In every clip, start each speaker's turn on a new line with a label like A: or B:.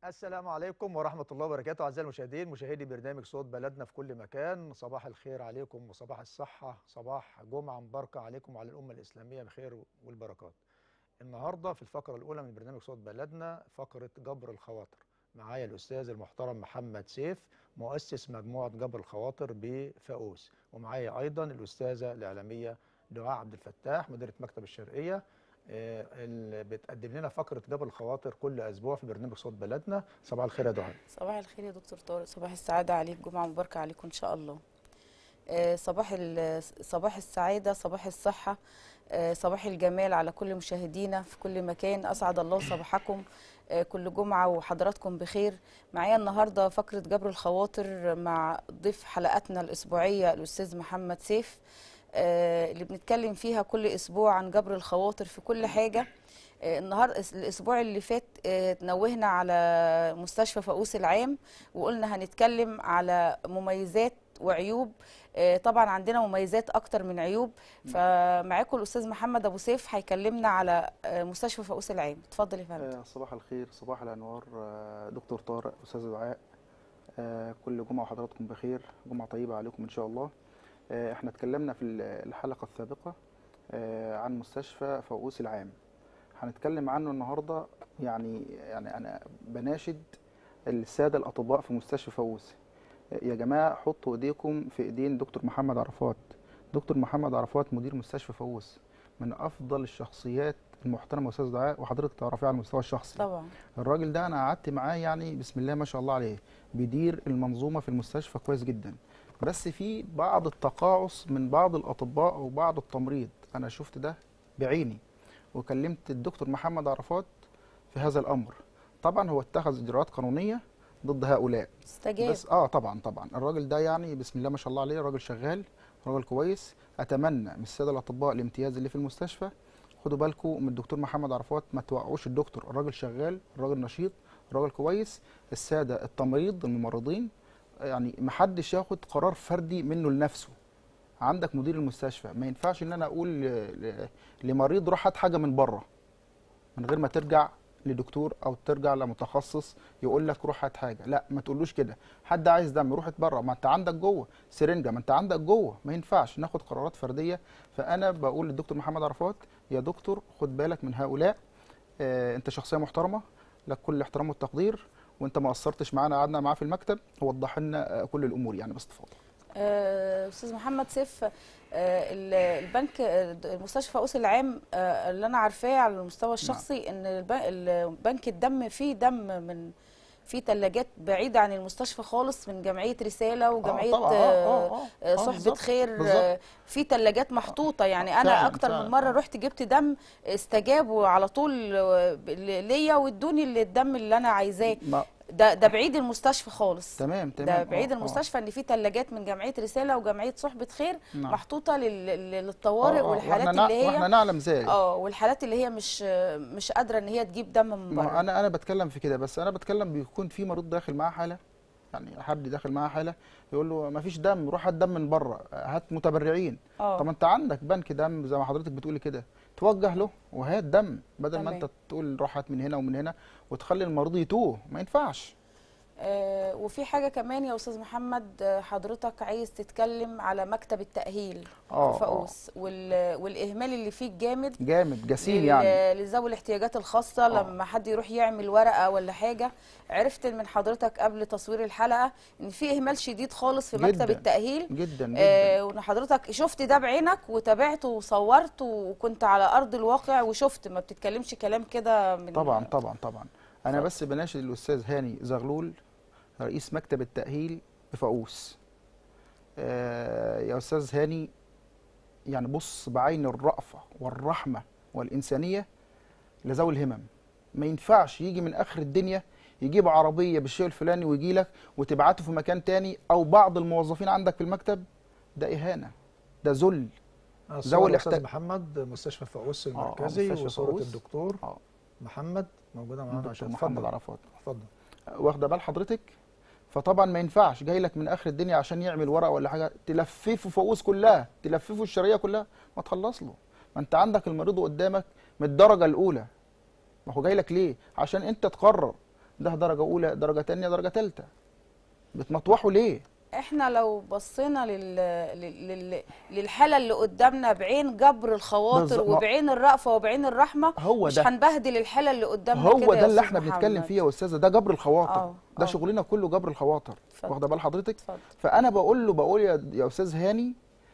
A: السلام عليكم ورحمة الله وبركاته أعزائي المشاهدين مشاهدي برنامج صوت بلدنا في كل مكان صباح الخير عليكم وصباح الصحة صباح جمعة مباركة عليكم وعلى الأمة الإسلامية بخير والبركات النهاردة في الفقرة الأولى من برنامج صوت بلدنا فقرة جبر الخواطر معايا الأستاذ المحترم محمد سيف مؤسس مجموعة جبر الخواطر بفاقوس ومعايا أيضا الأستاذة الإعلامية دعاء عبد الفتاح مديرة مكتب الشرقية آه، اللي بتقدم لنا فقره جبل الخواطر كل اسبوع في برنامج صوت بلدنا صباح الخير يا دعاء
B: صباح الخير يا دكتور طارق صباح السعادة عليك جمعة مباركة عليكم إن شاء الله آه، صباح ال- صباح السعادة صباح الصحة آه، صباح الجمال على كل مشاهدينا في كل مكان أسعد الله صباحكم آه، كل جمعة وحضراتكم بخير معايا النهاردة فقرة جبر الخواطر مع ضيف حلقاتنا الأسبوعية الأستاذ محمد سيف آه، اللي بنتكلم فيها كل أسبوع عن جبر الخواطر في كل حاجة آه، النهار الاسبوع اللي فات آه، تنوهنا على مستشفى فاقوس العام وقلنا هنتكلم على مميزات وعيوب آه، طبعا عندنا مميزات اكتر من عيوب فمعاكم الاستاذ محمد ابو سيف هيكلمنا على آه، مستشفى فاقوس العام اتفضل يا فندم
C: آه، صباح الخير صباح الانوار آه، دكتور طارق استاذ دعاء آه، كل جمعه وحضراتكم بخير جمعه طيبه عليكم ان شاء الله آه، احنا اتكلمنا في ال- الحلقه السابقه آه، عن مستشفى فؤوس العام هنتكلم عنه النهارده يعني يعني انا بناشد الساده الاطباء في مستشفى فؤوس آه، يا جماعه حطوا ايديكم في ايدين دكتور محمد عرفات دكتور محمد عرفات مدير مستشفى فؤوس من افضل الشخصيات المحترمه استاذ دعاء وحضرتك تعرفيه على المستوى الشخصي
B: طبعا
C: الراجل ده انا قعدت معاه يعني بسم الله ما شاء الله عليه بيدير المنظومه في المستشفى كويس جدا بس في بعض التقاعس من بعض الاطباء وبعض التمريض انا شفت ده بعيني وكلمت الدكتور محمد عرفات في هذا الامر طبعا هو اتخذ اجراءات قانونيه ضد هؤلاء
B: استجاب
C: بس اه طبعا طبعا الراجل ده يعني بسم الله ما شاء الله عليه راجل شغال راجل كويس اتمنى من الساده الاطباء الامتياز اللي في المستشفى خدوا بالكم من الدكتور محمد عرفات ما توقعوش الدكتور الراجل شغال الراجل نشيط الراجل كويس الساده التمريض الممرضين يعني ما حدش ياخد قرار فردي منه لنفسه عندك مدير المستشفى ما ينفعش ان انا اقول ل- ل- لمريض روح هات حاجه من بره من غير ما ترجع لدكتور او ترجع لمتخصص يقول لك روح هات حاجه لا ما تقولوش كده حد عايز دم روح اتبرع ما انت عندك جوه سرنجه ما انت عندك جوه ما ينفعش ناخد قرارات فرديه فانا بقول للدكتور محمد عرفات يا دكتور خد بالك من هؤلاء آه انت شخصيه محترمه لك كل الاحترام والتقدير وانت ما قصرتش معانا قعدنا معاه في المكتب ووضح لنا آه، كل الامور يعني باستفاضه
B: آه، استاذ محمد سيف آه، ال- البنك آه، المستشفى فاقوس العام آه، اللي انا عارفاه على المستوى الشخصي ان الب- ال- بنك الدم فيه دم من في ثلاجات بعيده عن المستشفى خالص من جمعيه رساله وجمعيه
C: طبعاً. آه،
B: آه،
C: آه، آه.
B: آه،
C: آه،
B: صحبه
C: بالظبط،
B: خير
C: بالظبط.
B: آه، في ثلاجات محطوطه يعني انا
C: فعلاً،
B: اكتر
C: فعلاً.
B: من مره رحت جبت دم استجابوا على طول آه، ليا وادوني اللي- الدم اللي انا عايزاه
C: ما
B: ده ده بعيد المستشفى خالص
C: تمام تمام
B: ده
C: آه،
B: بعيد
C: آه.
B: المستشفى ان في ثلاجات من جمعيه رساله وجمعيه صحبه خير
C: نعم.
B: محطوطه لل- لل- للطوارئ
C: آه، آه،
B: والحالات
C: واحنا
B: اللي
C: نع- واحنا
B: هي
C: نعلم ذلك
B: اه والحالات اللي هي مش مش قادره ان هي تجيب دم من
C: ما
B: بره
C: انا انا بتكلم في كده بس انا بتكلم بيكون في مريض داخل معاه حاله يعني حد داخل معاه حاله يقول له ما فيش دم روح هات دم من بره هات متبرعين طب
B: اه
C: انت عندك بنك دم زي ما حضرتك بتقولي كده توجه له وهات دم بدل ما
B: تمام.
C: انت تقول روح هات من هنا ومن هنا وتخلي المريض يتوه ما ينفعش
B: آه، وفي حاجه كمان يا استاذ محمد آه، حضرتك عايز تتكلم على مكتب التاهيل
C: اه
B: في فاقوس وال- والاهمال اللي فيه جامد
C: جامد جسيم
B: لل-
C: يعني
B: لذوي الاحتياجات الخاصة
C: آه.
B: لما حد يروح يعمل ورقة ولا حاجة عرفت من حضرتك قبل تصوير الحلقة ان في اهمال شديد خالص في مكتب
C: جداً.
B: التأهيل
C: جدا جدا
B: آه وان حضرتك شفت ده بعينك وتابعته وصورت وكنت على ارض الواقع وشفت ما بتتكلمش كلام كده من
C: طبعا طبعا طبعا انا
B: اتفضل.
C: بس بناشد الاستاذ هاني زغلول رئيس مكتب التاهيل بفاقوس آه يا استاذ هاني يعني بص بعين الرأفة والرحمة والإنسانية لذوي الهمم ما ينفعش يجي من آخر الدنيا يجيب عربية بالشيء الفلاني ويجي لك وتبعته في مكان تاني أو بعض الموظفين عندك في المكتب ده إهانة ده ذل
A: الصور
C: الاحتياج-
A: الاستاذ محمد مستشفى فاقوس المركزي
C: مستشفى
A: وصوره
C: فاقوس.
A: الدكتور
C: آه.
A: محمد موجوده معانا
C: دكتور
A: عشان
C: محمد
A: اتفضل
C: عرفات
A: اتفضل
C: واخده بال حضرتك فطبعا ما ينفعش جاي لك من اخر الدنيا عشان يعمل ورقه ولا حاجه تلففه فؤوس كلها تلففه الشرعيه كلها ما تخلص له ما انت عندك المريض قدامك من الدرجه الاولى ما هو جاي لك ليه عشان انت تقرر ده درجه اولى درجه تانية درجه تالتة بتمطوحوا ليه
B: احنا لو بصينا لل... لل... لل... للحاله اللي قدامنا بعين جبر الخواطر
C: بالظبط. ما-
B: وبعين الرأفه وبعين الرحمه
C: هو
B: مش
C: ده
B: هنبهدل الحاله اللي قدامنا
C: هو
B: كده يا
C: ده اللي
B: أستاذ
C: احنا بنتكلم
B: محمد.
C: فيه يا استاذه ده جبر الخواطر
B: اه
C: ده
B: اه.
C: شغلنا كله جبر الخواطر
B: اتفضل.
C: واخده بال حضرتك
B: اتفضل
C: فانا بقول له بقول يا يا استاذ هاني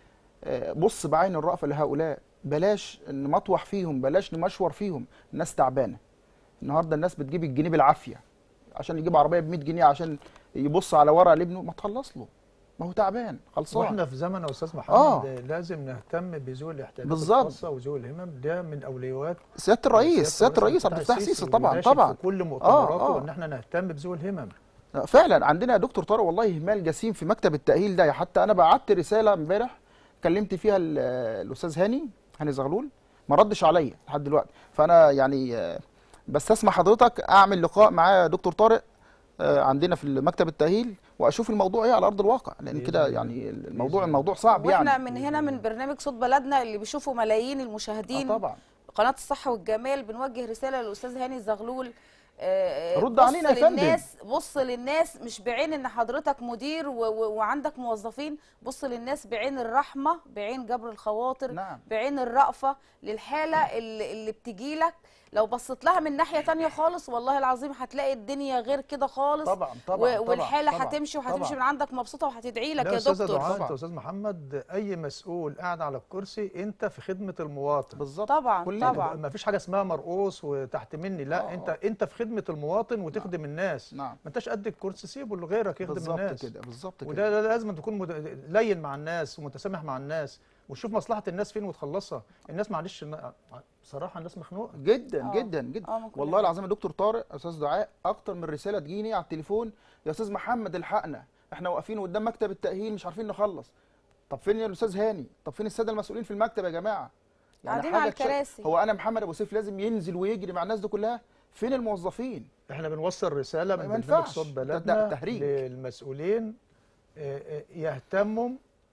C: آه، بص بعين الرأفة لهؤلاء بلاش نمطوح فيهم بلاش نمشور فيهم الناس تعبانه النهارده الناس بتجيب الجنيه بالعافيه عشان يجيب عربيه ب 100 جنيه عشان يبص على ورقه لابنه ما تخلص له ما هو تعبان خلصان
A: واحنا في زمن يا استاذ محمد
C: آه.
A: لازم نهتم بذوي الاحتياجات
C: بالظبط.
A: الخاصه وذوي الهمم ده من اولويات
C: سياده الرئيس سياده الرئيس عبد الفتاح السيسي طبعا
A: وناشد
C: طبعا
A: في كل مؤتمراته
C: آه.
A: ان احنا نهتم بذوي الهمم
C: فعلا عندنا يا دكتور طارق والله اهمال جسيم في مكتب التاهيل ده حتى انا بعت رساله امبارح كلمت فيها ال- الاستاذ هاني هاني زغلول ما ردش عليا لحد دلوقتي فانا يعني آه، بستسمح حضرتك اعمل لقاء مع دكتور طارق آه، عندنا في مكتب التاهيل واشوف الموضوع ايه على ارض الواقع لان
A: بإذن
C: كده
A: الله.
C: يعني الموضوع
A: بإذن الله.
C: الموضوع صعب
B: واحنا
C: يعني
B: من هنا من برنامج صوت بلدنا اللي بيشوفوا ملايين
C: آه
B: المشاهدين
C: طبعا
B: قناه الصحه والجمال بنوجه رساله للاستاذ هاني الزغلول آه، آه،
C: رد
B: بص
C: علينا يا فندم.
B: للناس بص للناس مش بعين ان حضرتك مدير و و وعندك موظفين بص للناس بعين الرحمه بعين جبر الخواطر
C: نعم
B: بعين الرأفة للحالة اللي, اللي بتجيلك لو بصيت لها من ناحية تانية خالص والله العظيم هتلاقي الدنيا غير كده خالص
C: طبعا طبعا
B: و-
C: طبعا،
B: والحالة
C: طبعا،
B: هتمشي وهتمشي
C: طبعا.
B: من عندك مبسوطة وهتدعي لك
A: لا
B: يا
A: استاذ
B: دكتور
A: دعاء انت
C: طبعا.
A: يا استاذ محمد اي مسؤول قاعد على الكرسي انت في خدمه المواطن
C: بالظبط
B: طبعا
C: كلنا.
B: طبعا
A: ما فيش حاجه اسمها مرقوص وتحت مني لا
C: آه.
A: انت انت في خدمه المواطن وتخدم الناس
C: نعم
A: ما انتش قد الكرسي سيبه لغيرك يخدم
C: بالظبط
A: الناس
C: كده بالظبط كده
A: وده ده لازم تكون مد... لين مع الناس ومتسامح مع الناس وتشوف مصلحه الناس فين وتخلصها الناس معلش ن- بصراحه الناس مخنوقه
C: جدا
B: آه.
C: جدا جدا
B: اه ممكن
C: والله العظيم يا دكتور طارق استاذ دعاء اكتر من رساله تجيني على التليفون يا استاذ محمد الحقنا احنا واقفين قدام مكتب التاهيل مش عارفين نخلص طب فين يا الاستاذ هاني طب فين الساده المسؤولين في المكتب يا جماعه
B: قاعدين
C: حاجة
B: على
C: تش-
B: الكراسي.
C: هو انا محمد ابو سيف لازم ينزل ويجري مع الناس دي كلها فين الموظفين
A: احنا بنوصل رساله
C: ما
A: من برنامج
C: ينفعش.
A: صوت
C: ده-
A: بلدنا
C: ده تهريج.
A: للمسؤولين آه، آه، يهتموا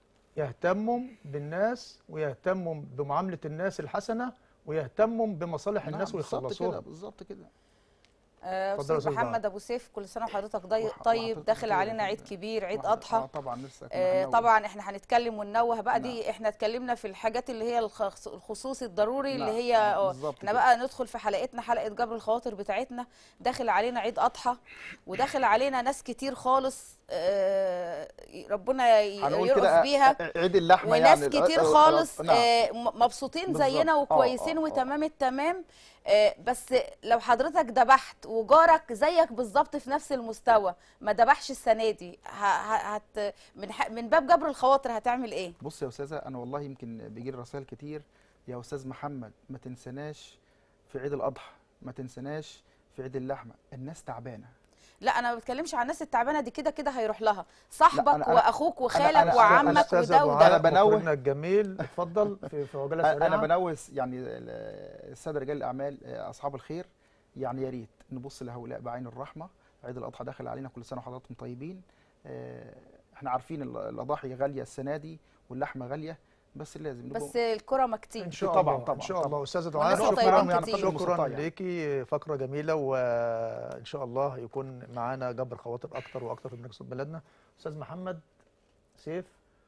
A: يهتموا بالناس ويهتموا بمعامله الناس الحسنه ويهتموا بمصالح
C: نعم،
A: الناس
C: بالظبط كده
A: ويخلصوها
C: بالظبط كده
B: آه،
A: اتفضل يا
B: استاذ
A: أستاذ
B: محمد ابو سيف كل سنه وحضرتك ضي-
C: وح-
B: طيب
C: وحضرتك
B: داخل
C: بخير
B: علينا
C: يا
B: عيد
C: فندم.
B: كبير عيد
C: واحد-
B: اضحى
C: اه طبعا لسه كنا
B: آه،
C: هننوه.
B: طبعا احنا هنتكلم وننوه بقى
C: نعم.
B: دي احنا اتكلمنا في الحاجات اللي هي الخص- الخصوصي الضروري اللي
C: نعم،
B: هي
C: نعم،
B: آه،
C: بالظبط
B: احنا
C: كده.
B: بقى ندخل في حلقتنا حلقه جبر الخواطر بتاعتنا داخل علينا عيد اضحى وداخل علينا ناس كتير خالص آه، ربنا ي-
C: هنقول
B: يرقص
C: كده
B: بيها
C: عيد اللحمه
B: وناس
C: يعني
B: كتير
C: آه، آه،
B: خالص
C: نعم.
B: آه، م- مبسوطين
C: بالظبط.
B: زينا
C: آه،
B: وكويسين
C: آه، آه.
B: وتمام التمام آه، بس لو حضرتك ذبحت وجارك زيك بالظبط في نفس المستوى ما ذبحش السنه دي ه- ه- هت من ح- من باب جبر الخواطر هتعمل ايه؟
C: بص يا استاذه انا والله يمكن بيجي لي رسائل كتير يا استاذ محمد ما تنسناش في عيد الاضحى ما تنسناش في عيد اللحمه الناس تعبانه
B: لا انا ما بتكلمش عن الناس التعبانه دي كده كده هيروح لها صاحبك
C: أنا- أنا-
B: واخوك وخالك
C: أنا-
B: وعمك
A: أستاذة
B: وده
A: دعاء،
B: وده
C: أنا بنوه.
A: مخرجنا الجميل اتفضل في في عجاله سريعه
C: انا بنوس يعني ال- الساده رجال الاعمال آه، اصحاب الخير يعني يا ريت نبص لهؤلاء بعين الرحمه عيد الاضحى داخل علينا كل سنه وحضراتكم طيبين آه، احنا عارفين ال- الاضاحي غاليه السنه دي واللحمه غاليه بس لازم نبقى-
B: بس الكره ما كتير
A: ان شاء
C: طبعا،
A: الله
C: طبعا،
A: ان شاء
C: طبعا.
A: الله استاذه
B: والناس
A: دعاء
B: طيبين
A: شكرا
B: كتير.
A: شكرا
C: المستطاع يعني.
A: ليكي فقره جميله وان شاء الله يكون معانا جبر خواطر اكتر واكتر في برنامج صوت بلدنا استاذ محمد سيف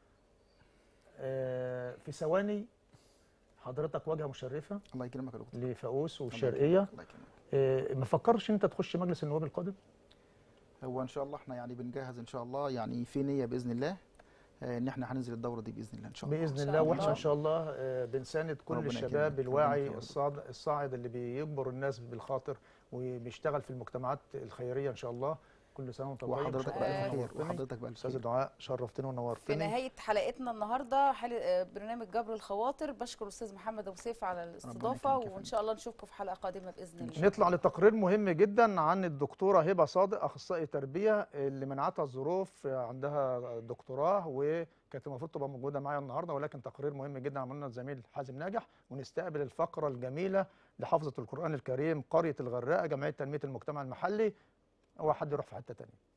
A: آه، في ثواني حضرتك واجهه مشرفه
C: الله يكرمك يا دكتور
A: لفاقوس
C: الله
A: والشرقيه
C: يكرمك، الله يكرمك.
A: آه، ما فكرش انت تخش مجلس النواب القادم
C: هو ان شاء الله احنا يعني بنجهز ان شاء الله يعني في نيه باذن الله آه، ان احنا هننزل الدوره دي باذن الله ان شاء الله
A: باذن
B: شاء
A: الله واحنا
B: الله.
A: ان شاء الله آه، بنساند كل
C: ربنا
A: الشباب
C: يكرمك، ربنا
A: الواعي
C: يكرمك.
A: الصاعد الصاعد اللي بيجبر الناس بالخاطر وبيشتغل في المجتمعات الخيريه ان شاء الله كل سنه وانت طيب
C: وحضرتك
A: شكراً
C: بألف
A: لك
C: خير
A: ونورتني.
C: وحضرتك بألف
A: استاذ
C: خير
A: دعاء شرفتني ونورتني
B: في نهايه حلقتنا النهارده حل... آه، برنامج جبر الخواطر بشكر استاذ محمد ابو سيف على الاستضافه
C: يكرمك يا
B: وان
C: فندم.
B: شاء الله نشوفكم في حلقه قادمه باذن الله
A: نطلع لتقرير مهم جدا عن الدكتوره هبه صادق اخصائي تربيه اللي منعتها الظروف عندها دكتوراه وكانت المفروض تبقى موجوده معايا النهارده ولكن تقرير مهم جدا عملنا الزميل حازم ناجح ونستقبل الفقره الجميله لحافظه القران الكريم قريه الغراء جمعيه تنميه المجتمع المحلي هو حد يروح في حته تانية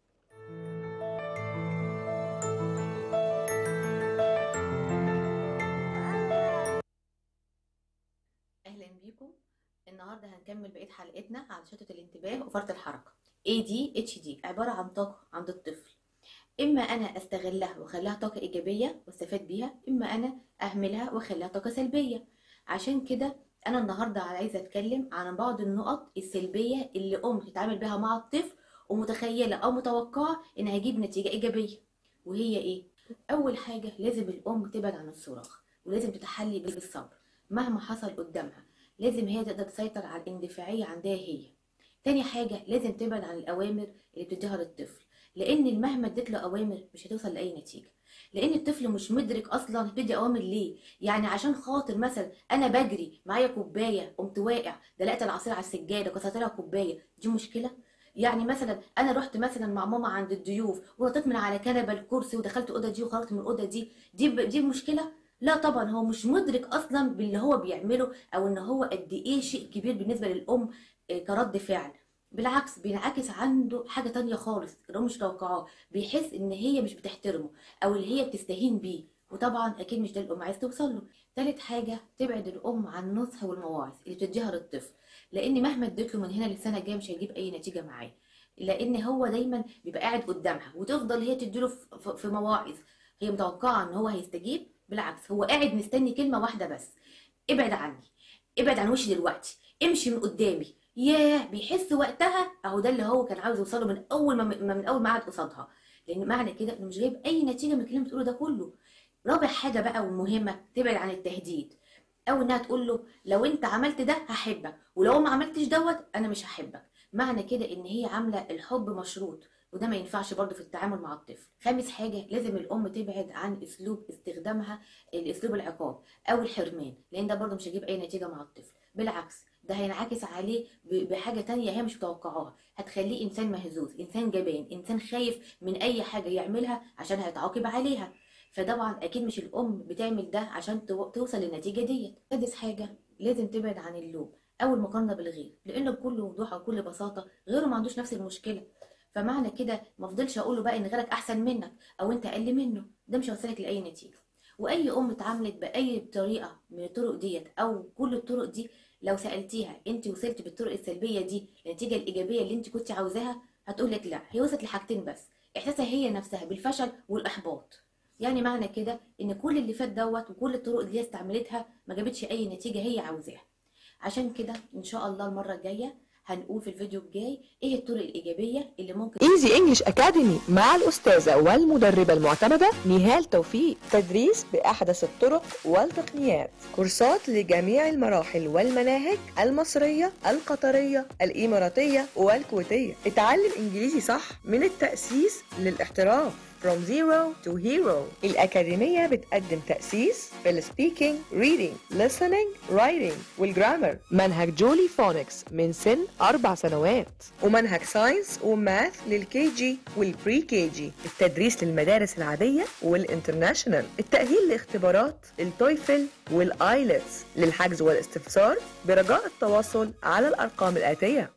D: اهلا بيكم النهارده هنكمل بقيه حلقتنا على شتت الانتباه وفرط الحركه ADHD عبارة عن طاقة عند الطفل إما أنا أستغلها وأخليها طاقة إيجابية واستفاد بيها إما أنا أهملها وأخليها طاقة سلبية عشان كده أنا النهاردة عايزة أتكلم عن بعض النقط السلبية اللي أم تتعامل بيها مع الطفل ومتخيلة أو متوقعة إن هيجيب نتيجة إيجابية وهي إيه؟ أول حاجة لازم الأم تبعد عن الصراخ ولازم تتحلي بالصبر مهما حصل قدامها لازم هي تقدر تسيطر على الاندفاعية عندها هي تاني حاجة لازم تبعد عن الأوامر اللي بتديها للطفل لأن مهما اديت له أوامر مش هتوصل لأي نتيجة لأن الطفل مش مدرك أصلا بتدي أوامر ليه يعني عشان خاطر مثلا أنا بجري معايا كوباية قمت واقع دلقت العصير على السجادة كسرت لها كوباية دي مشكلة يعني مثلا انا رحت مثلا مع ماما عند الضيوف ونطيت من على كنبه الكرسي ودخلت الاوضه دي وخرجت من الاوضه دي دي ب- دي مشكله لا طبعا هو مش مدرك اصلا باللي هو بيعمله او ان هو قد ايه شيء كبير بالنسبه للام آه، كرد فعل بالعكس بينعكس عنده حاجه تانية خالص الام مش توقعاه بيحس ان هي مش بتحترمه او اللي هي بتستهين بيه وطبعا اكيد مش ده الام عايز توصل له تالت حاجه تبعد الام عن النصح والمواعظ اللي بتديها للطفل لان مهما اديت له من هنا للسنه الجايه مش هيجيب اي نتيجه معاه لان هو دايما بيبقى قاعد قدامها وتفضل هي تديله في- في في مواعظ هي متوقعه ان هو هيستجيب بالعكس هو قاعد مستني كلمه واحده بس ابعد عني ابعد عن وشي دلوقتي امشي من قدامي ياه بيحس وقتها اهو ده اللي هو كان عاوز يوصله من اول ما ما- من اول ما قعد قصادها لان معنى كده انه مش جايب اي نتيجه من الكلام اللي بتقوله ده كله رابع حاجه بقى والمهمه تبعد عن التهديد او انها تقول له لو انت عملت ده هحبك ولو ما عملتش دوت انا مش هحبك معنى كده ان هي عامله الحب مشروط وده ما ينفعش برضه في التعامل مع الطفل خامس حاجه لازم الام تبعد عن اسلوب استخدامها الاسلوب العقاب او الحرمان لان ده برضه مش هيجيب اي نتيجه مع الطفل بالعكس ده هينعكس عليه ب- بحاجه تانية هي مش متوقعاها هتخليه انسان مهزوز انسان جبان انسان خايف من اي حاجه يعملها عشان هيتعاقب عليها فطبعا اكيد مش الام بتعمل ده عشان تو- توصل للنتيجه ديت سادس حاجه لازم تبعد عن اللوم او المقارنه بالغير لان بكل وضوح او بكل بساطه غيره ما عندوش نفس المشكله فمعنى كده ما افضلش اقول له بقى ان غيرك احسن منك او انت اقل منه ده مش هيوصلك لاي نتيجه واي ام اتعاملت باي طريقه من الطرق ديت او كل الطرق دي لو سالتيها انت وصلت بالطرق السلبيه دي للنتيجه الايجابيه اللي انت كنت عاوزاها هتقول لك لا هي وصلت لحاجتين بس احساسها هي نفسها بالفشل والاحباط يعني معنى كده ان كل اللي فات دوت وكل الطرق اللي هي استعملتها ما جابتش اي نتيجه هي عاوزاها عشان كده ان شاء الله المره الجايه هنقول في الفيديو الجاي ايه الطرق الايجابيه اللي ممكن
E: ايزي انجلش اكاديمي مع الاستاذه والمدربه المعتمده نهال توفيق تدريس باحدث الطرق والتقنيات كورسات لجميع المراحل والمناهج المصريه القطريه الاماراتيه والكويتيه اتعلم انجليزي صح من التاسيس للاحتراف From Zero to Hero الأكاديمية بتقدم تأسيس في السبيكينج reading listening writing والجرامر منهج جولي فونكس من سن أربع سنوات ومنهج ساينس وماث للكي جي والبري كي جي التدريس للمدارس العادية والانترناشونال التأهيل لاختبارات التويفل والايلتس للحجز والاستفسار برجاء التواصل على الأرقام الآتية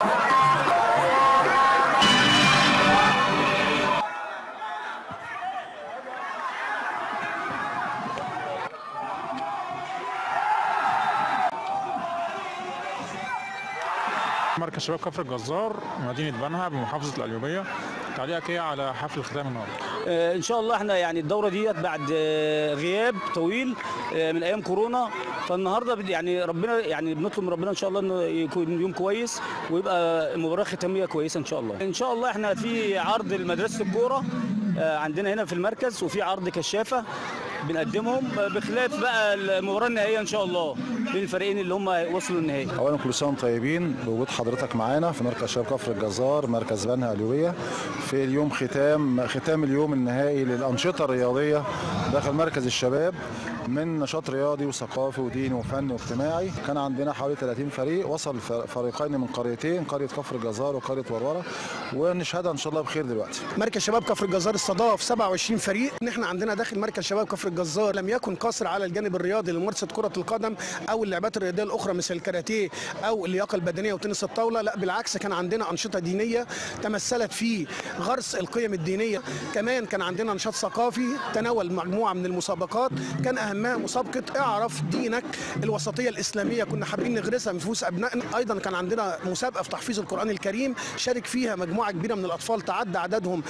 F: مركز شباب كفر الجزار مدينة بنها بمحافظة القليوبية تعليقك ايه على حفل ختام النهارده؟
G: آه، ان شاء الله احنا يعني الدوره ديت بعد آه، غياب طويل آه، من ايام كورونا فالنهارده بد- يعني ربنا يعني بنطلب من ربنا ان شاء الله انه يكون يوم كويس ويبقى مباراه ختاميه كويسه ان شاء الله ان شاء الله احنا في عرض لمدرسه الكوره آه، عندنا هنا في المركز وفي عرض كشافه بنقدمهم آه، بخلاف بقى المباراه النهائيه ان شاء الله بين الفريقين اللي هم وصلوا النهائي
H: اولا كل سنه وانتم طيبين بوجود حضرتك معانا في مركز شباب كفر الجزار مركز بنها اليوبيه في اليوم ختام ختام اليوم النهائي للانشطه الرياضيه داخل مركز الشباب من نشاط رياضي وثقافي وديني وفني واجتماعي كان عندنا حوالي 30 فريق وصل ف- فريقين من قريتين قريه كفر الجزار وقريه ورورة ونشهدها ان شاء الله بخير دلوقتي
I: مركز شباب كفر الجزار استضاف 27 فريق ان احنا عندنا داخل مركز شباب كفر الجزار لم يكن قاصر على الجانب الرياضي لممارسه كره القدم او اللعبات الرياضيه الاخرى مثل الكاراتيه او اللياقه البدنيه وتنس الطاوله لا بالعكس كان عندنا انشطه دينيه تمثلت في غرس القيم الدينيه كمان كان عندنا نشاط ثقافي تناول مجموعه من المسابقات كان اهمها مسابقه اعرف دينك الوسطيه الاسلاميه كنا حابين نغرسها في نفوس ابنائنا ايضا كان عندنا مسابقه في تحفيظ القران الكريم شارك فيها مجموعه كبيره من الاطفال تعدى عددهم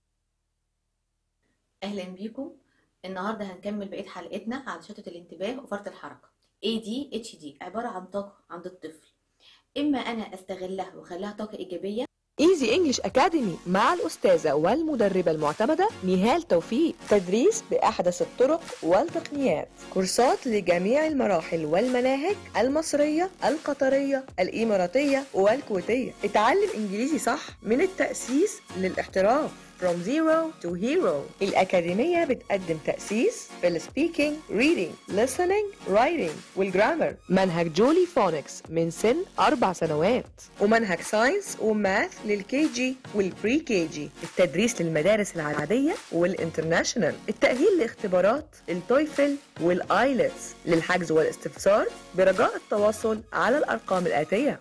D: اهلا بيكم النهارده هنكمل بقيه حلقتنا على شتت الانتباه وفرط الحركه ADHD عباره عن طاقه عند الطفل اما انا استغلها واخليها طاقه ايجابيه
E: ايزي انجلش اكاديمي مع الاستاذه والمدربه المعتمده نهال توفيق تدريس باحدث الطرق والتقنيات كورسات لجميع المراحل والمناهج المصريه القطريه الاماراتيه والكويتيه اتعلم انجليزي صح من التاسيس للاحتراف From Zero to Hero الأكاديمية بتقدم تأسيس في السبيكينج reading listening writing والجرامر منهج جولي فونكس من سن أربع سنوات ومنهج ساينس وماث للكي جي والبري كي جي التدريس للمدارس العادية والانترناشونال التأهيل لاختبارات التويفل والآيلتس للحجز والاستفسار برجاء التواصل على الأرقام الآتية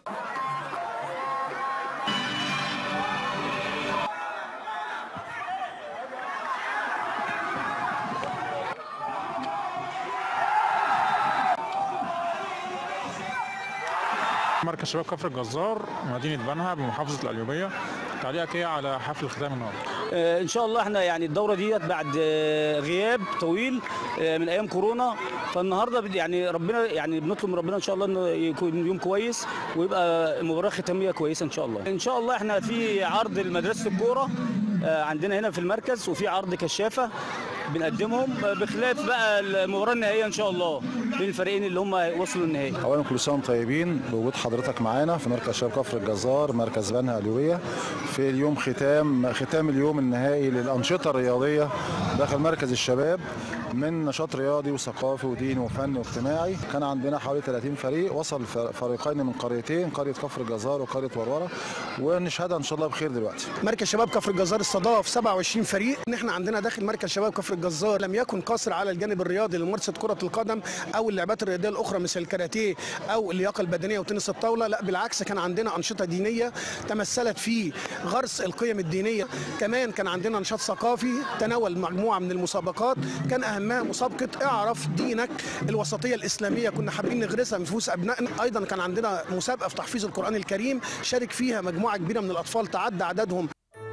F: مركز شباب كفر الجزار مدينه بنها بمحافظه القليوبيه تعليقك ايه على حفل ختام النهارده
G: آه، ان شاء الله احنا يعني الدوره ديت بعد آه، غياب طويل آه، من ايام كورونا فالنهارده بد- يعني ربنا يعني بنطلب من ربنا ان شاء الله انه يكون يوم كويس ويبقى المباراه ختاميه كويسه ان شاء الله ان شاء الله احنا في عرض لمدرسه الكوره آه، عندنا هنا في المركز وفي عرض كشافه بنقدمهم آه، بخلاف بقى المباراه النهائيه ان شاء الله بين الفريقين اللي هم وصلوا النهائي
H: اولا كل سنه وانتم طيبين بوجود حضرتك معانا في مركز شباب كفر الجزار مركز بنها اليوبيه في اليوم ختام ختام اليوم النهائي للانشطه الرياضيه داخل مركز الشباب من نشاط رياضي وثقافي وديني وفني واجتماعي كان عندنا حوالي 30 فريق وصل ف- فريقين من قريتين قريه كفر الجزار وقريه ورورة ونشهدها ان شاء الله بخير دلوقتي
I: مركز شباب كفر الجزار استضاف 27 فريق ان احنا عندنا داخل مركز شباب كفر الجزار لم يكن قاصر على الجانب الرياضي لممارسه كره القدم او اللعبات الرياضيه الاخرى مثل الكاراتيه او اللياقه البدنيه وتنس الطاوله لا بالعكس كان عندنا انشطه دينيه تمثلت في غرس القيم الدينيه كمان كان عندنا نشاط ثقافي تناول مجموعه من المسابقات كان اهمها مسابقه اعرف دينك الوسطيه الاسلاميه كنا حابين نغرسها في نفوس ابنائنا ايضا كان عندنا مسابقه في تحفيظ القران الكريم شارك فيها مجموعه كبيره من الاطفال تعدى عددهم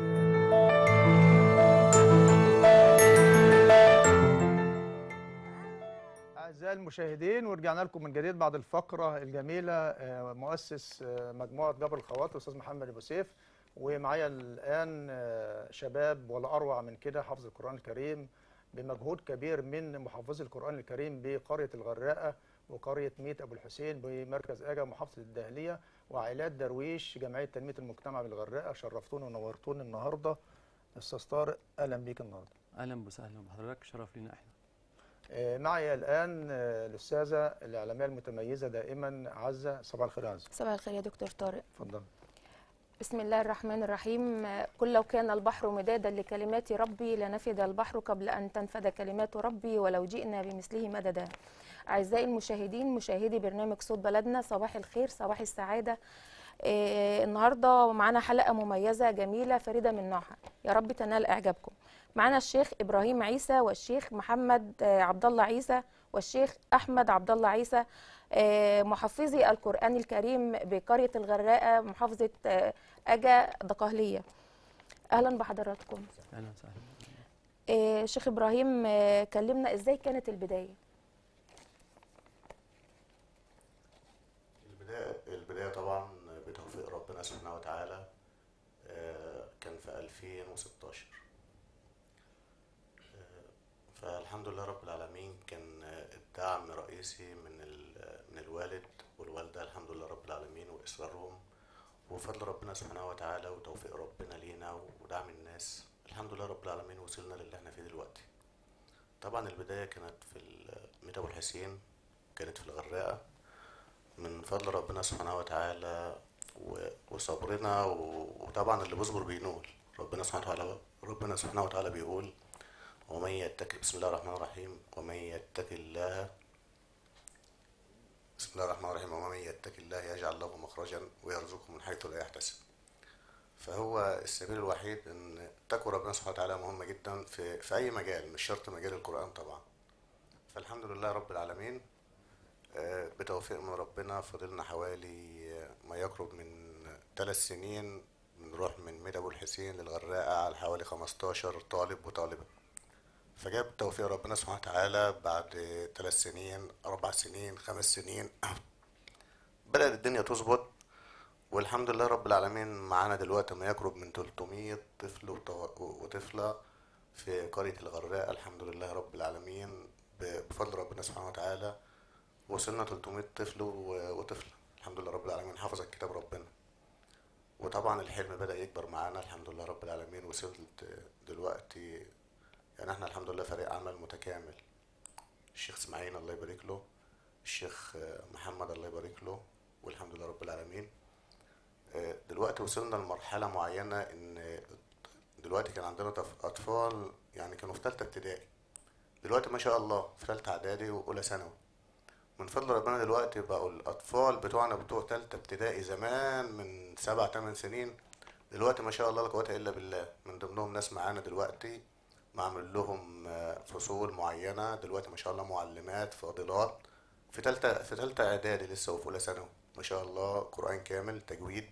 A: أعزائي المشاهدين ورجعنا لكم من جديد بعد الفقرة الجميلة آه، مؤسس آه، مجموعة جبل الخواطر الأستاذ محمد أبو سيف ومعايا الآن آه، شباب ولا أروع من كده حافظ القرآن الكريم بمجهود كبير من محافظي القرآن الكريم بقرية الغراءة وقرية ميت أبو الحسين بمركز أجا محافظة الدهلية وعائلات درويش جمعية تنمية المجتمع بالغراءة شرفتونا ونورتونا النهاردة أستاذ طارق أهلا بيك النهاردة
J: اهلا وسهلا بحضرتك شرف لينا احنا
A: آه، معي الآن آه، الأستاذة الإعلامية المتميزة دائما عزة صباح الخير يا عزة
K: صباح الخير يا دكتور طارق
A: اتفضل
K: بسم الله الرحمن الرحيم قل لو كان البحر مدادا لكلمات ربي لنفد البحر قبل أن تنفد كلمات ربي ولو جئنا بمثله مددا أعزائي المشاهدين مشاهدي برنامج صوت بلدنا صباح الخير صباح السعادة آه، النهارده معانا حلقة مميزة جميلة فريدة من نوعها يا رب تنال إعجابكم معانا الشيخ إبراهيم عيسى والشيخ محمد آه، عبد الله عيسى والشيخ أحمد عبد الله عيسى آه، محفظي القرآن الكريم بقرية الغراءة محافظة آه، أجا دقهلية أهلا بحضراتكم
J: اهلا وسهلا
K: آه، شيخ إبراهيم آه، كلمنا إزاي كانت البداية
L: البداية البداية طبعا بتوفيق ربنا سبحانه وتعالى آه، كان في 2016 آه، فالحمد لله رب العالمين كان آه، الدعم رئيسي من ال- من الوالد والوالدة الحمد لله رب العالمين وإصرارهم وفضل ربنا سبحانه وتعالى وتوفيق ربنا لينا ودعم الناس الحمد لله رب العالمين وصلنا للي احنا فيه دلوقتي طبعا البداية كانت في ال- ميت أبو الحسين كانت في الغراقة من فضل ربنا سبحانه وتعالى و- وصبرنا و- وطبعا اللي بيصبر بينول ربنا سبحانه وتعالى ربنا سبحانه وتعالى بيقول ومن يتق بسم الله الرحمن الرحيم ومن يتق الله بسم الله الرحمن الرحيم ومن يتق الله يجعل له مخرجا ويرزقه من حيث لا يحتسب فهو السبيل الوحيد ان تقوى ربنا سبحانه وتعالى مهمه جدا في في اي مجال مش شرط مجال القران طبعا فالحمد لله رب العالمين آه، بتوفيق من ربنا فضلنا حوالي آه، ما يقرب من ثلاث سنين بنروح من ميت ابو الحسين للغراقه على حوالي 15 طالب وطالبه فجاب توفيق ربنا سبحانه وتعالى بعد ثلاث سنين أربع سنين خمس سنين بدأت الدنيا تظبط والحمد لله رب العالمين معانا دلوقتي ما يقرب من 300 طفل وط- وطفلة في قرية الغراء الحمد لله رب العالمين ب- بفضل ربنا سبحانه وتعالى وصلنا 300 طفل و- وطفلة الحمد لله رب العالمين حفظ كتاب ربنا وطبعا الحلم بدأ يكبر معانا الحمد لله رب العالمين وصلت دلوقتي يعني احنا الحمد لله فريق عمل متكامل الشيخ اسماعيل الله يبارك له الشيخ آه، محمد الله يبارك له والحمد لله رب العالمين آه، دلوقتي وصلنا لمرحلة معينة ان دلوقتي كان عندنا طف- اطفال يعني كانوا في ثالثة ابتدائي دلوقتي ما شاء الله في ثالثة اعدادي واولى ثانوي من فضل ربنا دلوقتي بقوا الاطفال بتوعنا بتوع ثالثة ابتدائي زمان من سبع ثمان سنين دلوقتي ما شاء الله لا قوة الا بالله من ضمنهم ناس معانا دلوقتي معمل لهم آه، فصول معينة دلوقتي ما شاء الله معلمات فاضلات في تالتة في تالتة إعدادي لسه وفي أولى ثانوي ما شاء الله قرآن كامل تجويد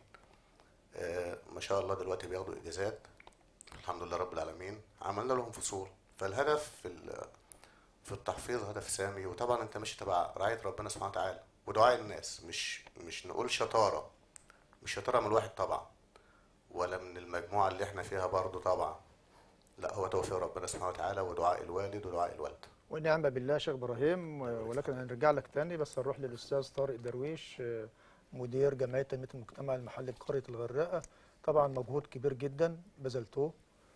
L: آه، ما شاء الله دلوقتي بياخدوا إجازات الحمد لله رب العالمين عملنا لهم فصول فالهدف في ال- في التحفيظ هدف سامي وطبعا أنت ماشي تبع رعاية ربنا سبحانه وتعالى ودعاء الناس مش مش نقول شطارة مش شطارة من الواحد طبعا ولا من المجموعة اللي احنا فيها برضو طبعا لا هو توفيق ربنا سبحانه وتعالى ودعاء الوالد ودعاء الوالدة
A: ونعم بالله يا شيخ ابراهيم ولكن هنرجع لك تاني بس هنروح للاستاذ طارق درويش آه، مدير جمعيه تنميه المجتمع المحلي بقريه الغراقه طبعا مجهود كبير جدا بذلتوه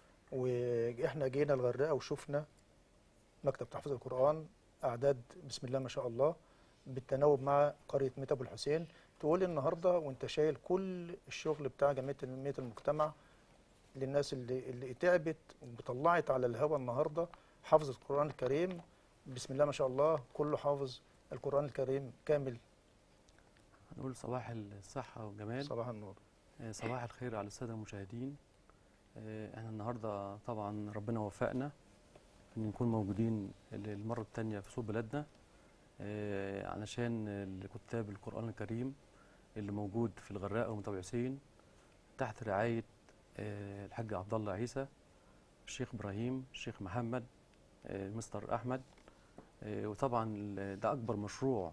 A: واحنا جينا الغراقه وشفنا مكتب تحفيظ القران اعداد بسم الله ما شاء الله بالتناوب مع قريه ميت ابو الحسين تقول النهارده وانت شايل كل الشغل بتاع جمعيه تنميه المجتمع للناس اللي اللي تعبت وطلعت على الهوا النهارده حافظ القرآن الكريم بسم الله ما شاء الله كله حافظ القرآن الكريم كامل
J: هنقول صباح الصحة والجمال
A: صباح النور
J: آه، صباح الخير على السادة المشاهدين آه، احنا النهاردة طبعا ربنا وفقنا ان نكون موجودين للمرة التانية في سوق بلدنا آه، علشان الكتاب القرآن الكريم اللي موجود في الغراقة ومتابع حسين تحت رعاية آه، الحاج عبد الله عيسى الشيخ ابراهيم الشيخ محمد آه، مستر احمد آه، وطبعا ال- ده اكبر مشروع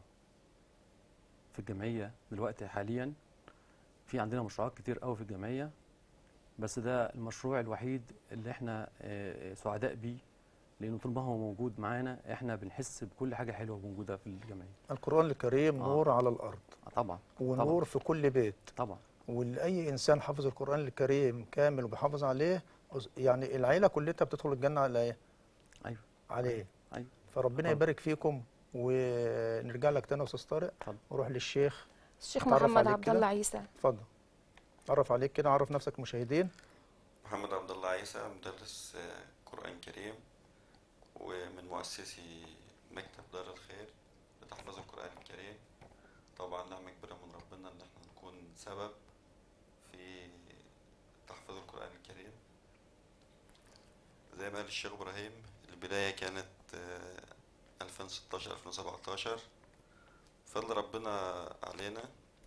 J: في الجمعيه دلوقتي حاليا في عندنا مشروعات كتير قوي في الجمعيه بس ده المشروع الوحيد اللي احنا آه، سعداء بيه لانه طول ما هو موجود معانا احنا بنحس بكل حاجه حلوه موجوده في الجمعيه
A: القرآن الكريم
J: آه.
A: نور على الأرض
J: آه، طبعا
A: ونور في كل بيت
J: طبعا
A: ولأي إنسان حافظ القرآن الكريم كامل وبيحافظ عليه أز- يعني العيلة كلها بتدخل الجنة على إيه؟
J: ايوه
A: عليه
J: ايوه
A: فربنا
J: اتفضل.
A: يبارك فيكم ونرجع لك تاني يا أستاذ طارق
J: اتفضل.
A: ونروح للشيخ
K: الشيخ
A: أتعرف
K: محمد
A: عليك
K: عبد
A: كده.
K: الله عيسى
A: اتفضل عرف عليك كده عرف نفسك مشاهدين
M: محمد عبد الله عيسى مدرس آه، قرآن كريم ومن مؤسسي مكتب دار الخير لتحفيظ القرآن الكريم طبعا نعمة كبيرة من ربنا إن احنا نكون سبب في تحفيظ القرآن الكريم زي ما قال الشيخ إبراهيم البداية كانت آه، 2016 2017 فضل ربنا علينا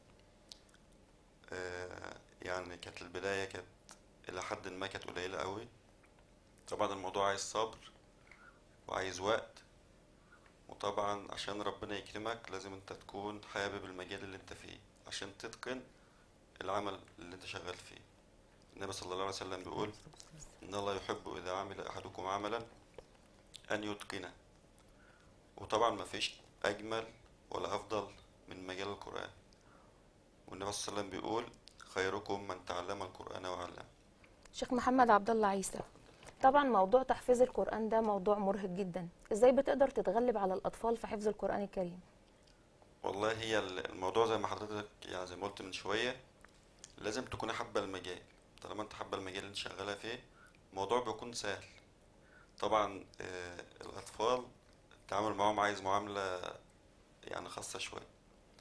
M: آه، يعني كانت البداية كانت إلى حد ما كانت قليلة قوي طبعا الموضوع عايز صبر وعايز وقت وطبعا عشان ربنا يكرمك لازم انت تكون حابب المجال اللي انت فيه عشان تتقن العمل اللي انت شغال فيه النبي صلى الله عليه وسلم بيقول ان الله يحب اذا عمل احدكم عملا ان يتقنه وطبعا مفيش اجمل ولا افضل من مجال القرآن والنبي صلى الله عليه وسلم بيقول خيركم من تعلم القرآن وعلمه
K: الشيخ محمد عبد الله عيسى طبعا موضوع تحفيظ القرآن ده موضوع مرهق جدا ازاي بتقدر تتغلب على الأطفال في حفظ القرآن الكريم
M: والله هي ال- الموضوع زي ما حضرتك يعني زي ما قلت من شوية لازم تكون حابة المجال طالما انت حابة المجال اللي انت شغالة فيه الموضوع بيكون سهل طبعا آه، الأطفال التعامل معاهم عايز معاملة يعني خاصة شوية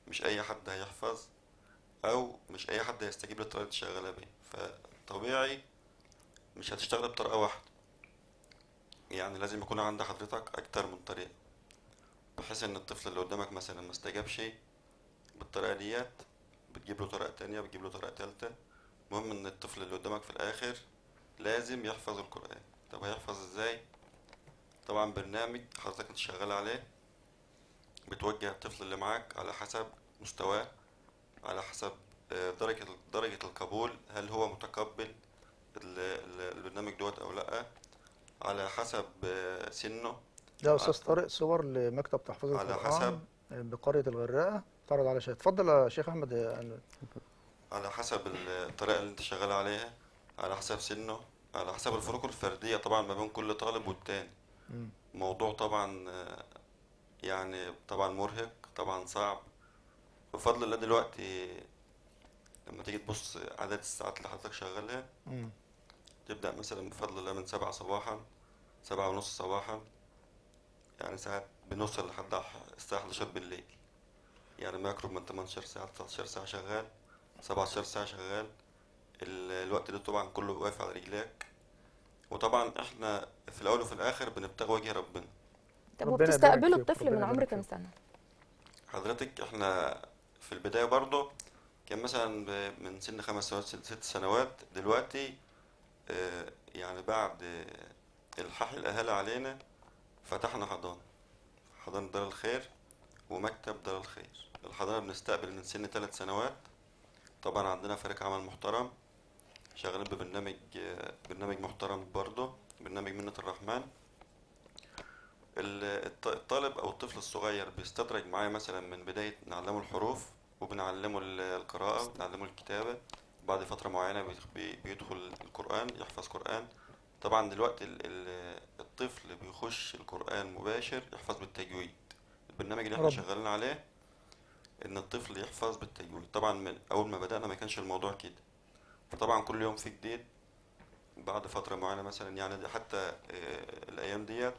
M: مش اي حد هيحفظ او مش اي حد هيستجيب للطريقه اللي شغاله بيها فطبيعي مش هتشتغل بطريقه واحده يعني لازم يكون عند حضرتك اكتر من طريقه بحيث ان الطفل اللي قدامك مثلا ما استجابش بالطريقه ديت بتجيب له طريقه تانية بتجيب له طريقه تالتة المهم ان الطفل اللي قدامك في الاخر لازم يحفظ القران طب هيحفظ ازاي طبعا برنامج حضرتك انت شغال عليه بتوجه الطفل اللي معاك على حسب مستواه على حسب آه، درجة درجة القبول هل هو متقبل ال- ال- البرنامج دوت أو لأ على حسب آه، سنه
A: ده استاذ طارق صور لمكتب تحفيظ
M: على
A: القرآن
M: حسب-
A: بقرية الغراء تعرض على شاشة اتفضل يا شيخ احمد آه،
M: على حسب الطريقة اللي انت شغال عليها على حسب سنه على حسب الفروق الفردية طبعا ما بين كل طالب والتاني
A: مم.
M: موضوع طبعا آه، يعني طبعا مرهق طبعا صعب بفضل الله دلوقتي لما تيجي تبص عدد الساعات اللي حضرتك شغالها
A: مم.
M: تبدأ مثلا بفضل الله من سبعة صباحا سبعة ونص صباحا يعني ساعات بنوصل لحد الساعة 11 بالليل يعني ما يقرب من 18 ساعة 19 ساعة شغال 17 ساعة شغال ال- الوقت ده طبعا كله واقف على رجليك وطبعا احنا في الأول وفي الآخر بنبتغي وجه ربنا
K: طب
A: ربنا
K: وبتستقبلوا
A: يبارك فيك،
K: الطفل من
A: ربنا
K: عمر
A: يبارك
K: كام
A: فيك.
K: سنه
M: حضرتك احنا في البداية برضه كان مثلا ب- من سن خمس سنوات ست ست سنوات دلوقتي آه، يعني بعد آه، إلحاح الأهالي علينا فتحنا حضانة حضانة دار الخير ومكتب دار الخير الحضانة بنستقبل من سن ثلاث سنوات طبعا عندنا فريق عمل محترم شغالين ببرنامج آه، برنامج محترم برضه برنامج منة الرحمن ال- الط- الطالب او الطفل الصغير بيستدرج معايا مثلا من بدايه نعلمه الحروف وبنعلمه ال- القراءه وبنعلمه الكتابه بعد فتره معينه بيدخ- بي- بيدخل القران يحفظ قران طبعا دلوقتي ال- ال- الطفل بيخش القران مباشر يحفظ بالتجويد البرنامج اللي احنا
A: رب.
M: شغالين عليه ان الطفل يحفظ بالتجويد طبعا من اول ما بدانا ما كانش الموضوع كده فطبعا كل يوم في جديد بعد فتره معينه مثلا يعني دي حتى آه، الايام ديت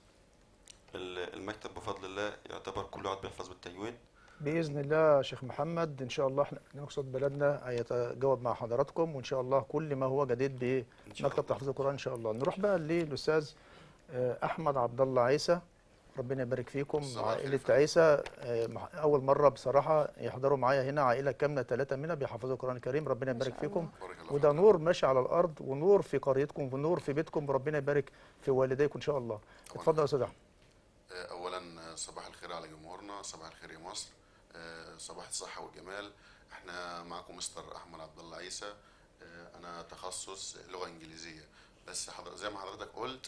M: ال- المكتب بفضل الله يعتبر كل واحد بيحفظ بالتجويد
A: باذن الله يا شيخ محمد ان شاء الله احنا نقصد بلدنا هيتجاوب مع حضراتكم وان شاء الله كل ما هو جديد بمكتب تحفيظ القران ان شاء الله نروح بقى للاستاذ آه، احمد عبد الله عيسى ربنا يبارك فيكم
N: صباح
A: عائله
N: الخير.
A: عيسى آه، مح- اول مره بصراحه يحضروا معايا هنا عائله كامله ثلاثه منها بيحفظوا القران الكريم ربنا
K: ما
A: يبارك
K: شاء
A: فيكم
N: بارك الله
A: وده نور ماشي على الارض ونور في قريتكم ونور في بيتكم وربنا يبارك في والديكم ان شاء الله اتفضل يا استاذ احمد
N: آه، اولا آه، صباح الخير على جمهورنا صباح الخير يا مصر آه، صباح الصحه والجمال احنا معكم مستر احمد عبد الله عيسى آه، انا تخصص لغه انجليزيه بس حضر زي ما حضرتك قلت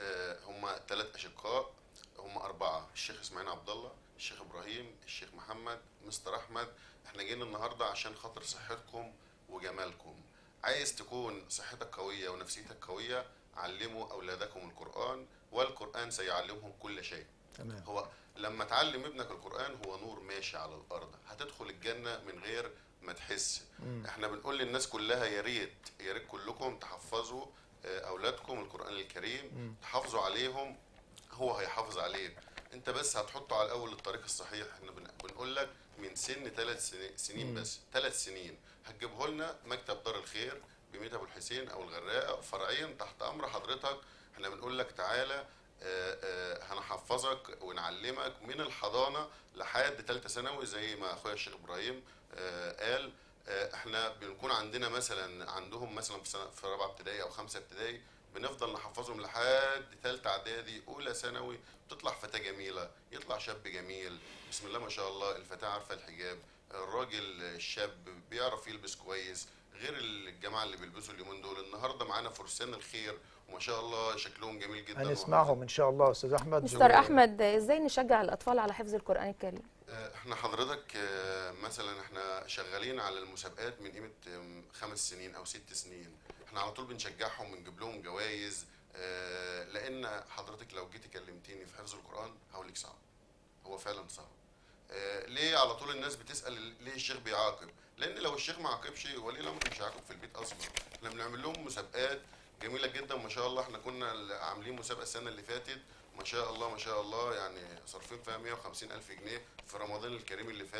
N: هم ثلاث اشقاء هم اربعه الشيخ اسماعيل عبد الله الشيخ ابراهيم الشيخ محمد مستر احمد احنا جينا النهارده عشان خاطر صحتكم وجمالكم عايز تكون صحتك قويه ونفسيتك قويه علموا اولادكم القران والقران سيعلمهم كل شيء
A: تمام
N: هو لما تعلم ابنك القرآن هو نور ماشي على الأرض هتدخل الجنة من غير ما تحس
A: مم.
N: احنا بنقول للناس كلها يا ريت يا ريت كلكم تحفظوا آه، أولادكم القرآن الكريم
A: مم.
N: تحافظوا عليهم هو هيحافظ عليك انت بس هتحطه على الاول الطريق الصحيح احنا بن- بنقول لك من سن ثلاث سنين
A: مم.
N: بس ثلاث سنين هتجيبه لنا مكتب دار الخير بميت ابو الحسين او الغراء فرعين تحت امر حضرتك احنا بنقول لك تعالى آه، آه، هنحفظك ونعلمك من الحضانه لحد ثالثه ثانوي زي ما اخويا الشيخ ابراهيم آه، قال آه، احنا بنكون عندنا مثلا عندهم مثلا في سنه في رابعه ابتدائي او خمسه ابتدائي بنفضل نحفظهم لحد ثالثه اعدادي اولى ثانوي تطلع فتاه جميله يطلع شاب جميل بسم الله ما شاء الله الفتاه عارفه الحجاب الراجل الشاب بيعرف يلبس كويس غير الجماعه اللي بيلبسوا اليومين دول النهارده معانا فرسان الخير وما شاء الله شكلهم جميل جدا
A: هنسمعهم ان شاء الله يا استاذ احمد
K: مستر احمد ازاي نشجع الاطفال على حفظ القران الكريم
N: آه، احنا حضرتك آه، مثلا احنا شغالين على المسابقات من قيمه آم، خمس سنين او ست سنين احنا على طول بنشجعهم بنجيب لهم جوائز آه، لان حضرتك لو جيتي كلمتيني في حفظ القران هقول لك صعب هو فعلا صعب آه، ليه على طول الناس بتسال ليه الشيخ بيعاقب لان لو الشيخ ما عاقبش ولي الامر مش هيعاقب في البيت اصلا احنا بنعمل لهم مسابقات جميله جدا ما شاء الله احنا كنا عاملين مسابقه السنه اللي فاتت ما شاء الله ما شاء الله يعني صارفين فيها 150 الف جنيه في رمضان الكريم اللي فات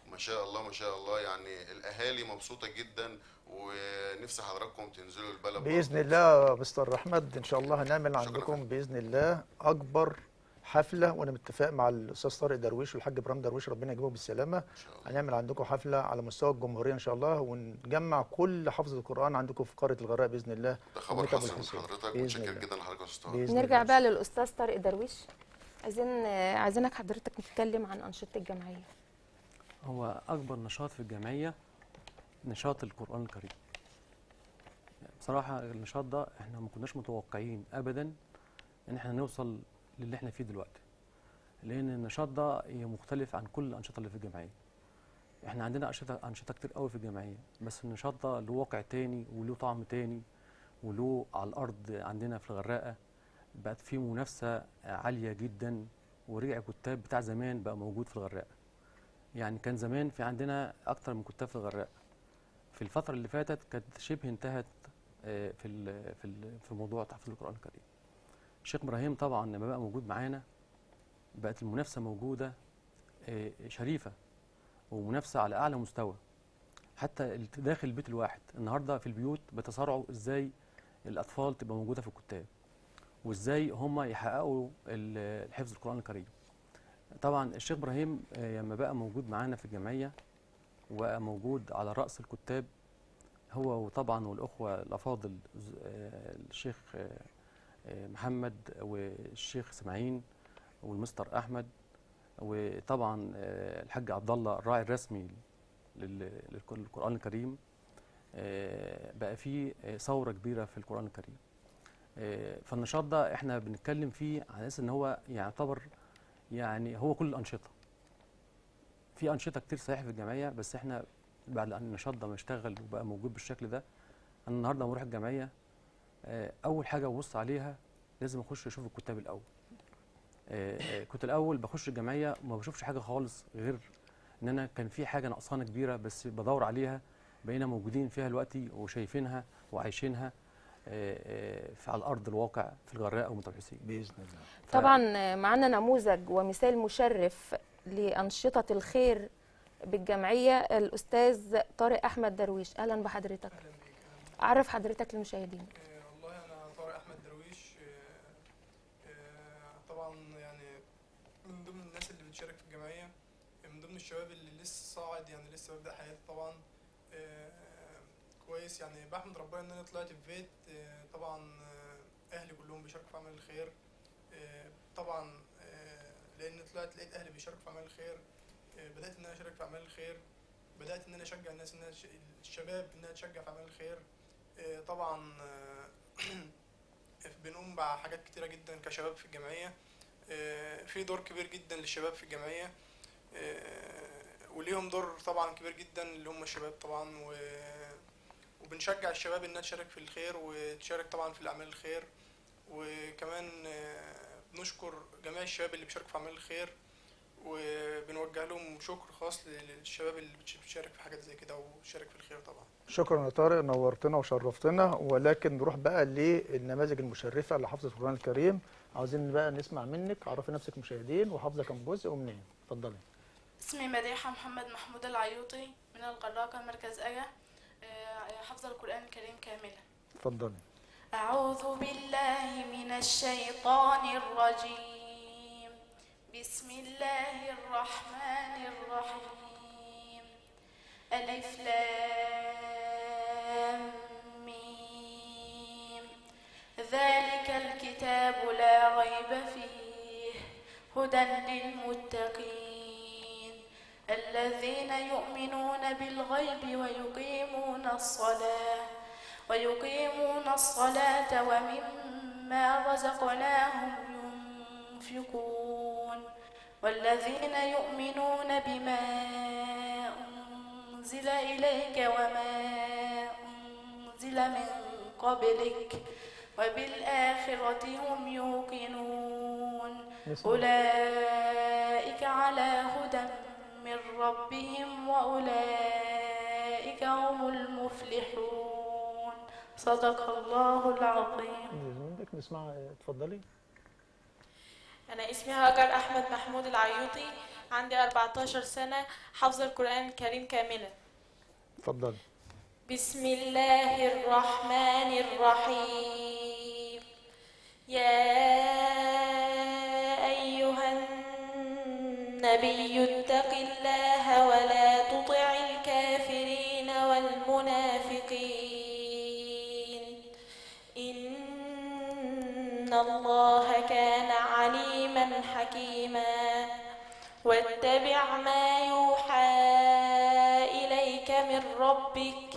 N: ما شاء الله ما شاء الله يعني الاهالي مبسوطه جدا ونفسي حضراتكم تنزلوا البلد
A: باذن الله يا مستر احمد ان شاء الله هنعمل عندكم باذن الله اكبر حفله وانا متفق مع الاستاذ طارق درويش والحاج ابراهيم درويش ربنا يجيبهم بالسلامه هنعمل عندكم حفله على مستوى الجمهوريه ان شاء الله ونجمع كل حافظ القران عندكم في قاره الغراء باذن الله
N: ده خبر
A: ومتعب
N: حسن من
A: الحسين.
N: حضرتك
A: بإذن
N: متشكر
A: الله.
N: جدا لحضرتك يا استاذ
A: بإذن
K: نرجع بقى للاستاذ طارق درويش عايزين عايزينك حضرتك نتكلم عن انشطه الجمعيه
J: هو أكبر نشاط في الجمعية نشاط القرآن الكريم بصراحة النشاط ده احنا ما كناش متوقعين أبدا إن احنا نوصل للي احنا فيه دلوقتي لأن النشاط ده مختلف عن كل الأنشطة اللي في الجمعية احنا عندنا أنشطة أنشطة كتير قوي في الجمعية بس النشاط ده له واقع تاني وله طعم تاني وله على الأرض عندنا في الغراقة بقت فيه منافسة عالية جدا ورجع كتاب بتاع زمان بقى موجود في الغراقة يعني كان زمان في عندنا اكتر من كتاب في الغراء في الفتره اللي فاتت كانت شبه انتهت آه، في ال في ال في موضوع تحفيظ القران الكريم الشيخ ابراهيم طبعا لما بقى موجود معانا بقت المنافسه موجوده آه، شريفه ومنافسه على اعلى مستوى حتى ال- داخل البيت الواحد النهارده في البيوت بتصارعوا ازاي الاطفال تبقى موجوده في الكتاب وازاي هم يحققوا ال- حفظ القران الكريم طبعا الشيخ ابراهيم آه، لما بقى موجود معانا في الجمعيه وبقى موجود على راس الكتاب هو وطبعا والاخوه الافاضل ز- آه، الشيخ آه، آه، محمد والشيخ اسماعيل والمستر احمد وطبعا آه، الحاج عبد الله الراعي الرسمي لل- للك- للقران الكريم آه، بقى فيه آه، ثوره كبيره في القران الكريم آه، فالنشاط ده احنا بنتكلم فيه على اساس ان هو يعتبر يعني هو كل الانشطه في انشطه كتير صحيح في الجمعيه بس احنا بعد ان النشاط ده ما اشتغل وبقى موجود بالشكل ده انا النهارده لما اروح الجمعيه آه، اول حاجه ببص عليها لازم اخش اشوف الكتاب الاول آه، آه، كنت الاول بخش الجمعيه ما بشوفش حاجه خالص غير ان انا كان في حاجه نقصانه كبيره بس بدور عليها بقينا موجودين فيها دلوقتي وشايفينها وعايشينها آه، آه، في على الارض الواقع في الغراء ومطر حسين
A: باذن الله
K: طبعا معانا نموذج ومثال مشرف لأنشطة الخير بالجمعية الأستاذ طارق أحمد درويش أهلا بحضرتك أعرف حضرتك للمشاهدين
O: والله انا طارق احمد درويش آه، آه، طبعا يعني من ضمن الناس اللي بتشارك في الجمعيه من ضمن الشباب اللي لسه صاعد يعني لسه ببدا حياتي طبعا آه، كويس يعني بحمد ربنا ان انا طلعت في بيت آه، طبعا آه، اهلي كلهم بيشاركوا في اعمال الخير آه، طبعا آه، لان طلعت لقيت اهلي بيشاركوا في اعمال الخير آه، بدات ان انا اشارك في اعمال الخير بدات ان انا اشجع الناس انها تش- الشباب انها تشجع في اعمال الخير آه، طبعا آه، بنقوم بحاجات كتيرة جدا كشباب في الجمعية آه، في دور كبير جدا للشباب في الجمعية آه، وليهم دور طبعا كبير جدا اللي هم الشباب طبعا و وبنشجع الشباب انها تشارك في الخير وتشارك طبعا في الاعمال الخير وكمان آه، بنشكر جميع الشباب اللي بيشاركوا في اعمال الخير وبنوجه لهم شكر خاص للشباب اللي بتش- بتشارك في حاجات زي كده وبتشارك في الخير طبعا
A: شكرا يا طارق نورتنا وشرفتنا ولكن نروح بقى للنماذج المشرفه لحفظ القران الكريم عاوزين بقى نسمع منك عرفي نفسك مشاهدين وحافظه كم جزء ومنين اتفضلي
P: اسمي مديحة محمد محمود العيوطي من الغراقة مركز أجا آه، حافظة القرآن الكريم كاملا
A: اتفضلي
P: أعوذ بالله من الشيطان الرجيم بسم الله الرحمن الرحيم ألف لام ميم ذلك الكتاب لا ريب فيه هدى للمتقين الذين يؤمنون بالغيب ويقيمون الصلاة ويقيمون الصلاة ومما رزقناهم ينفقون والذين يؤمنون بما أنزل إليك وما أنزل من قبلك وبالآخرة هم يوقنون أولئك على هدى من ربهم وأولئك هم المفلحون صدق الله العظيم
A: منك نسمع اتفضلي
P: أنا اسمي هاجر أحمد محمود العيوطي عندي 14 سنة حافظة القرآن الكريم كاملا
A: اتفضل
P: بسم الله الرحمن الرحيم يا أيها النبي اتق الله ولا تطع الكافرين والمنافقين إن الله كان عليما حكيما واتبع ما يوحى إليك من ربك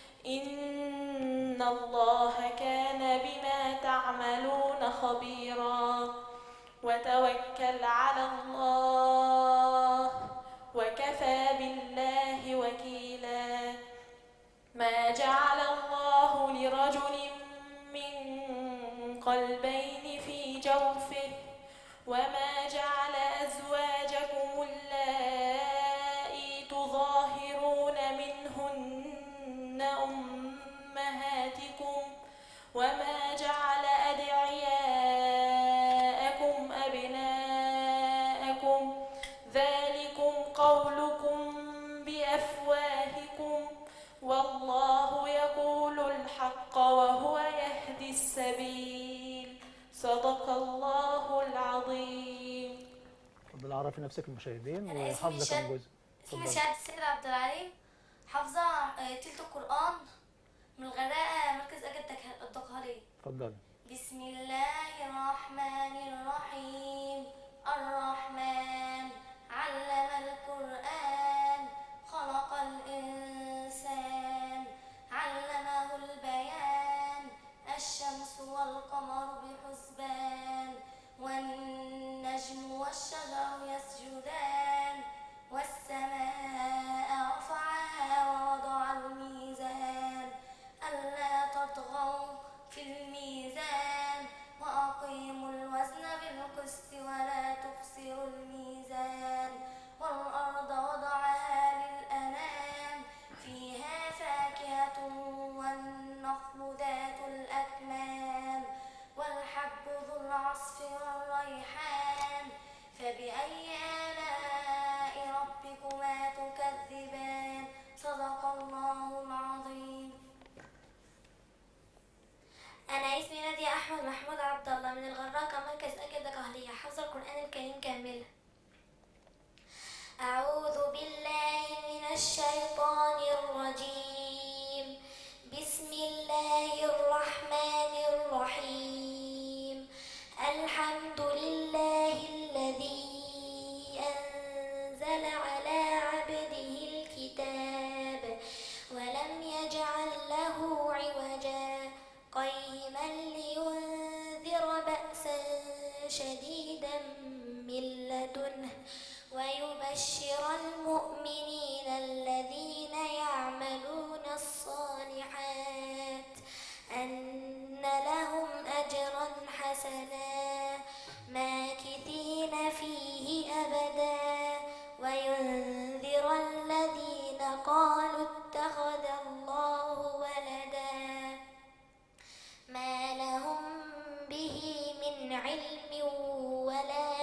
P: إن الله كان بما تعملون خبيرا وتوكل على الله وكفى بالله وكيلا ما جعل الله لرجل من قلبين في جوفه وما جعل أزواجكم اللائي تظاهرون منهن أمهاتكم وما جعل أدعياءكم أبناءكم ذلكم قولكم بأفواهكم والله يقول الحق وهو يهدي السبيل صدق الله العظيم
A: اتفضل عرفي نفسك المشاهدين
Q: أنا اسمي
A: وحافظه كم
Q: شاد-
A: جزء
Q: اسمي
A: اتفضل.
Q: شهد السيد عبد العليم حافظة آه، تلت القرآن من الغردقة مركز أجد الدك- الدقهلية
A: اتفضل
Q: بسم الله الرحمن الرحيم الرحمن علم القرآن خلق الإنسان علمه البيان الشمس والقمر بحسبان والنجم والشجر يسجدان والسماء رفعها ووضع الميزان ألا تطغوا في الميزان وأقيموا الوزن بالقسط ولا تخسروا الميزان والأرض وضعها للأنام فيها فاكهة والنخل ذات الأكمام والحب ذو العصف والريحان فبأي آلاء ربكما تكذبان صدق الله العظيم أنا اسمي نادية أحمد محمود عبد الله من الغراقة مركز أجد كهلية حافظة القرآن الكريم كاملا أعوذ بالله من الشيطان الرجيم بسم الله الرحمن الرحيم الحمد لله الذي أنزل على عبده الكتاب ولم يجعل له عوجا قيما لينذر بأسا شديدا من لدنه ويبشر المؤمنين الذين يعملون الصالحات أن لهم أجرا حسنا ماكثين فيه أبدا وينذر الذين قالوا اتخذ الله ولدا ما لهم به من علم ولا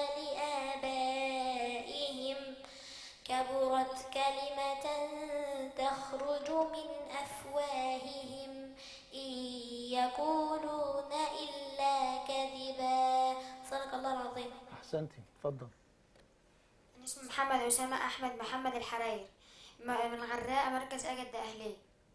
Q: لآبائهم كبرت كلمة تخرج من أفواههم إن يقولون إلا كذبا صدق الله العظيم
A: احسنتي اتفضل
R: أنا اسمي محمد أسامة أحمد محمد الحراير م- من الغردقة مركز أجد أهلية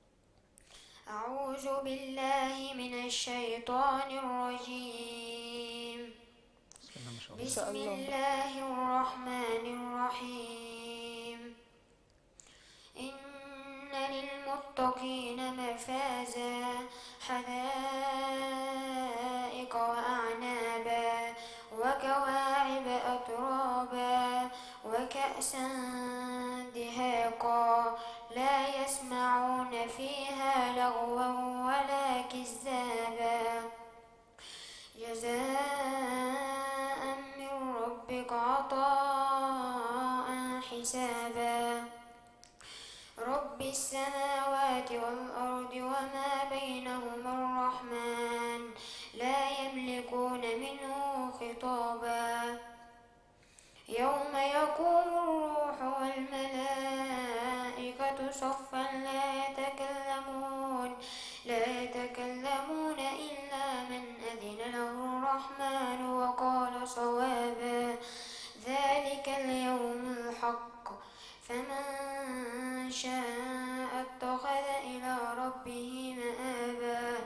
R: أعوذ بالله من الشيطان الرجيم بسم الله الرحمن الرحيم إن للمتقين مفازا حدائق وأعنابا وكواعب أترابا وكأسا دهاقا لا يسمعون فيها لغوا ولا كذابا جزاء من ربك عطاء حسابا رب السماوات والأرض وما بينهما الرحمن لا يملكون منه خطابا يوم يقوم صفا لا يتكلمون لا يتكلمون إلا من أذن له الرحمن وقال صوابا ذلك اليوم الحق فمن شاء اتخذ إلى ربه مآبا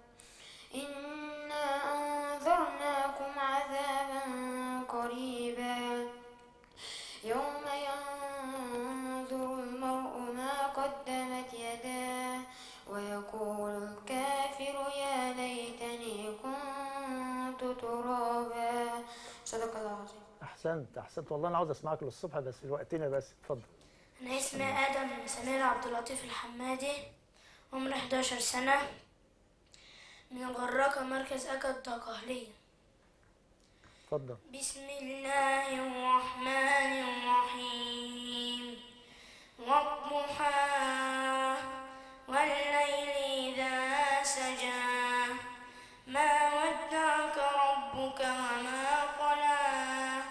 R: إنا أنذرناكم عذابا قريبا يوم ينظر المرء ما قدمت يداه ويقول الكافر يا ليتني كنت ترابا صدق الله العظيم
A: احسنت احسنت والله انا عاوز اسمعك للصبح بس وقتنا بس اتفضل
Q: أنا اسمي آدم سمير عبد اللطيف الحمادي عمري 11 سنة من الغراقة مركز أكد الدقهلية
A: اتفضل
Q: بسم الله الرحمن الرحيم والضحى والليل إذا سجى ما ودعك ربك وما قلى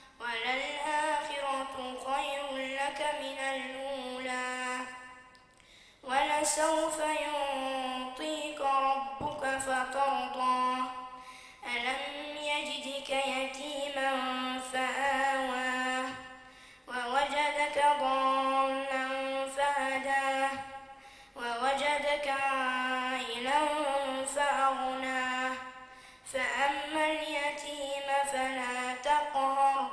Q: وللآخرة خير لك من الأولى ولسوف يعطيك ربك فترضى ألم يجدك يتيما فآوى ووجدك ضالا فهدى ووجدك عائلا فأغنى فأما اليتيم فلا تقهر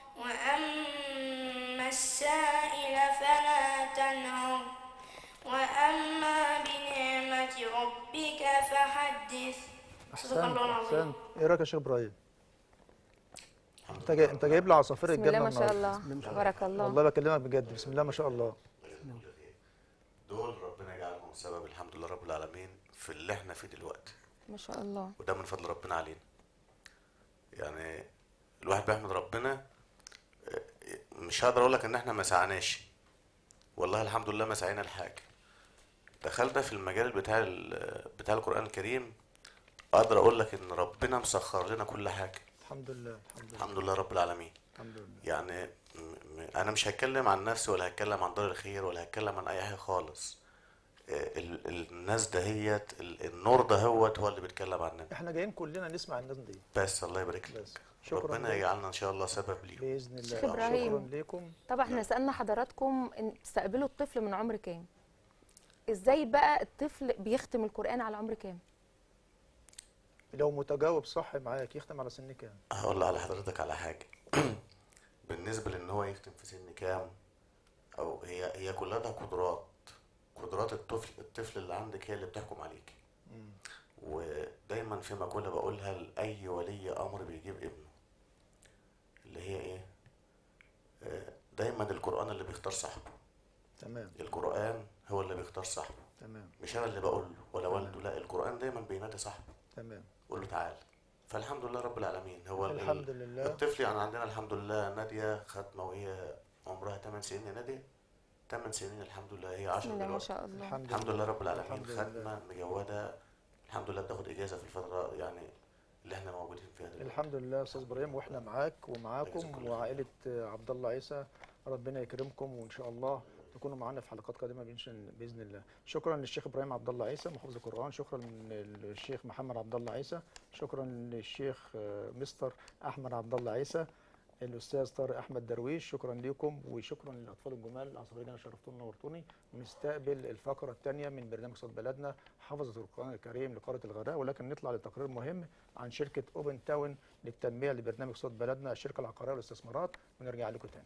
Q: وأما السائل فلا تنهر وأما بنعمة ربك فحدث صدق
A: احسنت
Q: الله العظيم
A: احسنت ايه رايك يا شيخ ابراهيم انت جاي انت جايب لي عصافير
K: بسم
A: الجنه
K: الله ما شاء
A: النهاردة.
K: الله تبارك الله
A: والله بكلمك بجد بسم الله ما شاء الله
L: دول ربنا يجعلهم سبب الحمد لله رب العالمين في اللي احنا فيه دلوقتي
K: ما شاء الله
L: وده من فضل ربنا علينا يعني الواحد بيحمد ربنا اه، مش هقدر اقول لك ان احنا ما سعناش والله الحمد لله ما سعينا لحاجه دخلنا في المجال بتاع ال- بتاع القران الكريم اقدر اقول لك ان ربنا مسخر لنا كل حاجه
A: الحمد لله الحمد لله
L: الحمد لله رب العالمين
A: الحمد لله
L: يعني م- م- انا مش هتكلم عن نفسي ولا هتكلم عن دار الخير ولا هتكلم عن اي حاجه خالص اه، ال- ال- الناس دهيت ال- النور دهوت هو اللي بيتكلم عننا
A: احنا جايين كلنا نسمع الناس دي
L: بس الله يبارك لك
A: شكراً
L: ربنا
A: لك.
L: يجعلنا ان شاء الله سبب ليهم
A: باذن الله
K: شيخ إبراهيم.
A: شكرا لكم
K: طبعا احنا سألنا حضراتكم ان تستقبلوا الطفل من عمر كام ازاي بقى الطفل بيختم القرآن على عمر كام
A: لو متجاوب صح معاك يختم على سن كام
L: هقول على حضرتك على حاجه بالنسبه لان هو يختم في سن كام او هي هي كلها ده قدرات قدرات الطفل الطفل اللي عندك هي اللي بتحكم عليك ودايما في مقوله بقولها لاي ولي امر بيجيب ابنه اللي هي ايه آه، دايما القران اللي بيختار صاحبه
A: تمام
L: القران هو اللي بيختار صاحبه
A: تمام
L: مش انا اللي بقول له ولا والده لا القران دايما بينادي صاحبه
A: تمام
L: قول له تعال فالحمد لله رب العالمين هو ال-
A: الحمد لله.
L: الطفل يعني عندنا الحمد لله ناديه ختمه وهي عمرها 8 سنين يا ناديه 8 سنين الحمد لله هي 10
K: بسم الله ما
L: دلوقتي
K: شاء الله.
A: الحمد
L: الحمد لله رب العالمين
A: الحمد لله.
L: ختمه مجوده الحمد لله بتاخد اجازه في الفتره يعني اللي احنا موجودين فيها دلوقتي
A: الحمد لله يا استاذ ابراهيم واحنا معاك ومعاكم وعائله عبد الله عيسى ربنا يكرمكم وان شاء الله تكونوا معانا في حلقات قادمه بإن- باذن الله شكرا للشيخ ابراهيم عبد الله عيسى محافظ القران شكرا للشيخ محمد عبد الله عيسى شكرا للشيخ آه، مستر احمد عبد الله عيسى الاستاذ طارق احمد درويش شكرا لكم وشكرا للاطفال الجمال العصافير اللي شرفتوني ونورتوني ونستقبل الفقره الثانيه من برنامج صوت بلدنا حافظه القران الكريم لقاره الغراء ولكن نطلع لتقرير مهم عن شركه اوبن تاون للتنميه لبرنامج صوت بلدنا الشركه العقاريه والاستثمارات ونرجع لكم تاني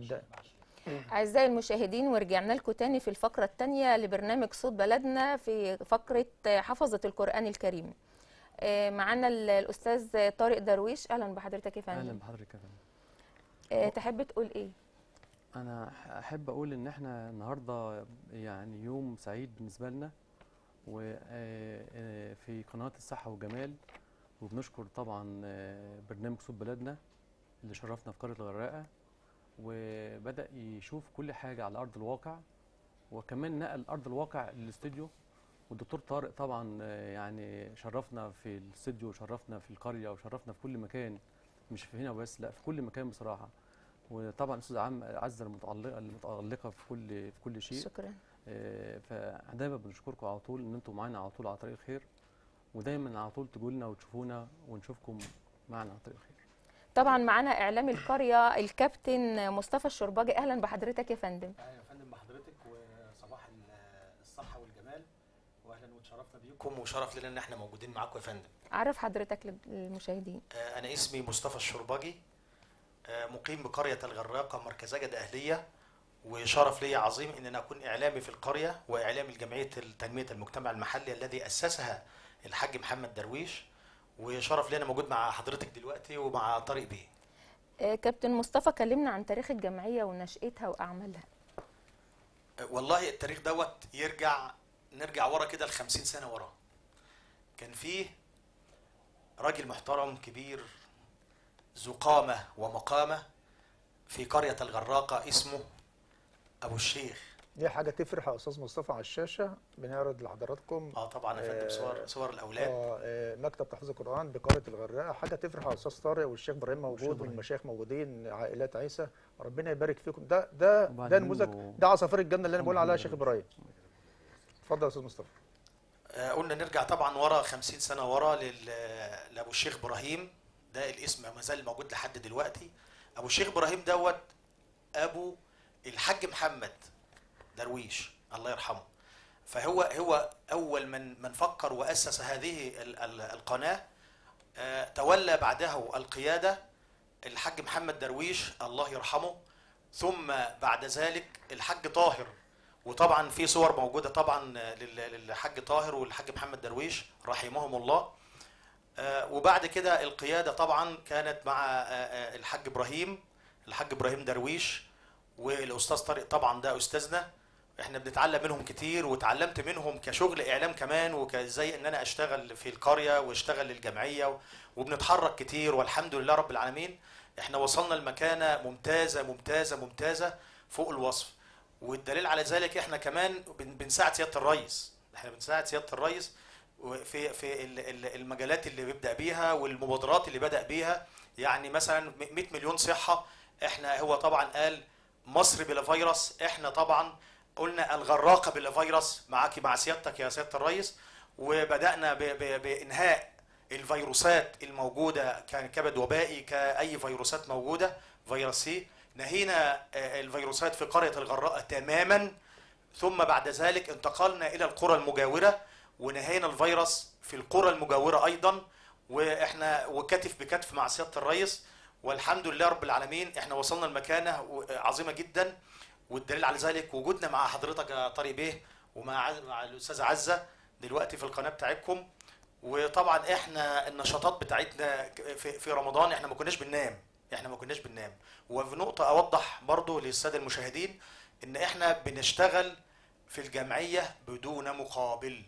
A: ابدأ.
K: أعزائي المشاهدين ورجعنا لكم تاني في الفقرة التانية لبرنامج صوت بلدنا في فقرة حفظة القرآن الكريم آه، معانا ال- الأستاذ طارق درويش أهلا بحضرتك يا
J: اهلا
K: فندم
J: بحضرتك يا فندم
K: آه، تحب تقول إيه؟
J: انا ح- احب اقول ان احنا النهارده يعني يوم سعيد بالنسبه لنا وفي قناه الصحه والجمال وبنشكر طبعا آه، برنامج صوت بلدنا اللي شرفنا في قريه الغراقه وبدا يشوف كل حاجه على ارض الواقع وكمان نقل ارض الواقع للاستوديو والدكتور طارق طبعا آه، يعني شرفنا في الاستوديو وشرفنا في القريه وشرفنا في كل مكان مش في هنا بس لا في كل مكان بصراحه وطبعا الاستاذ عم عزه المتعلقه المتالقه في كل في كل شيء
K: شكرا
J: آه، فدايما بنشكركم على طول ان انتم معانا على طول على طريق الخير ودايما على طول تجوا لنا وتشوفونا ونشوفكم معانا على طريق الخير
K: طبعا معانا إعلامي القرية الكابتن مصطفى الشرباجي أهلا بحضرتك يا فندم
S: اهلا يا فندم بحضرتك وصباح ال- الصحه والجمال واهلا وتشرفنا بيكم وشرف لنا ان احنا موجودين معاكم يا فندم
K: عرف حضرتك للمشاهدين
S: آه، انا اسمي مصطفى الشرباجي آه، مقيم بقريه الغراقه مركز اجد اهليه وشرف لي عظيم ان انا اكون اعلامي في القريه واعلامي لجمعيه تنميه المجتمع المحلي الذي اسسها الحاج محمد درويش وشرف لي انا موجود مع حضرتك دلوقتي ومع طارق بيه
K: آه، كابتن مصطفى كلمنا عن تاريخ الجمعية ونشأتها وأعمالها
S: والله التاريخ دوت يرجع نرجع ورا كده ل 50 سنه ورا كان فيه راجل محترم كبير ذو قامه ومقامه في قريه الغراقه اسمه ابو الشيخ
A: دي حاجة تفرح يا أستاذ مصطفى على الشاشة بنعرض لحضراتكم
S: اه طبعا يا فندم صور صور الاولاد
A: آه آه، مكتب تحفيظ القرآن بقرية الغراقة حاجة تفرح يا أستاذ طارق والشيخ إبراهيم موجود
J: إبراهيم.
A: والمشايخ موجودين عائلات عيسى ربنا يبارك فيكم ده ده ده
J: وبعدين
A: نموذج
J: و-
A: ده عصافير الجنة اللي أنا بقول عليها يا شيخ إبراهيم اتفضل يا أستاذ مصطفى
S: آه، قلنا نرجع طبعا ورا 50 سنه ورا لل- لابو الشيخ ابراهيم ده الاسم ما زال موجود لحد دلوقتي ابو الشيخ ابراهيم دوت ابو الحاج محمد درويش الله يرحمه فهو هو اول من من فكر واسس هذه ال- ال- القناه آه، تولى بعده القياده الحاج محمد درويش الله يرحمه ثم بعد ذلك الحاج طاهر وطبعا في صور موجوده طبعا لل- للحاج طاهر والحاج محمد درويش رحمهم الله آه، وبعد كده القياده طبعا كانت مع آه، آه، الحاج ابراهيم الحاج ابراهيم درويش والاستاذ طارق طبعا ده استاذنا احنا بنتعلم منهم كتير وتعلمت منهم كشغل اعلام كمان وكازاي ان انا اشتغل في القريه واشتغل للجمعيه وبنتحرك كتير والحمد لله رب العالمين احنا وصلنا لمكانه ممتازه ممتازه ممتازه فوق الوصف والدليل على ذلك احنا كمان بن- بنساعد سياده الرئيس احنا بنساعد سياده الرئيس في في ال- ال- المجالات اللي بيبدا بيها والمبادرات اللي بدا بيها يعني مثلا 100 مليون صحه احنا هو طبعا قال مصر بلا فيروس احنا طبعا قلنا الغراقه بلا فيروس معاكي مع سيادتك يا سياده الرئيس وبدانا ب- ب- بانهاء الفيروسات الموجوده كان كبد وبائي كاي فيروسات موجوده فيروس سي نهينا آه، الفيروسات في قريه الغراقه تماما ثم بعد ذلك انتقلنا الى القرى المجاوره ونهينا الفيروس في القرى المجاوره ايضا واحنا وكتف بكتف مع سياده الرئيس والحمد لله رب العالمين احنا وصلنا لمكانه عظيمه جدا والدليل على ذلك وجودنا مع حضرتك يا طارق بيه ومع عز- مع الاستاذه عزه دلوقتي في القناه بتاعتكم وطبعا احنا النشاطات بتاعتنا في, في رمضان احنا ما كناش بننام احنا ما كناش بننام وفي نقطه اوضح برضو للساده المشاهدين ان احنا بنشتغل في الجمعيه بدون مقابل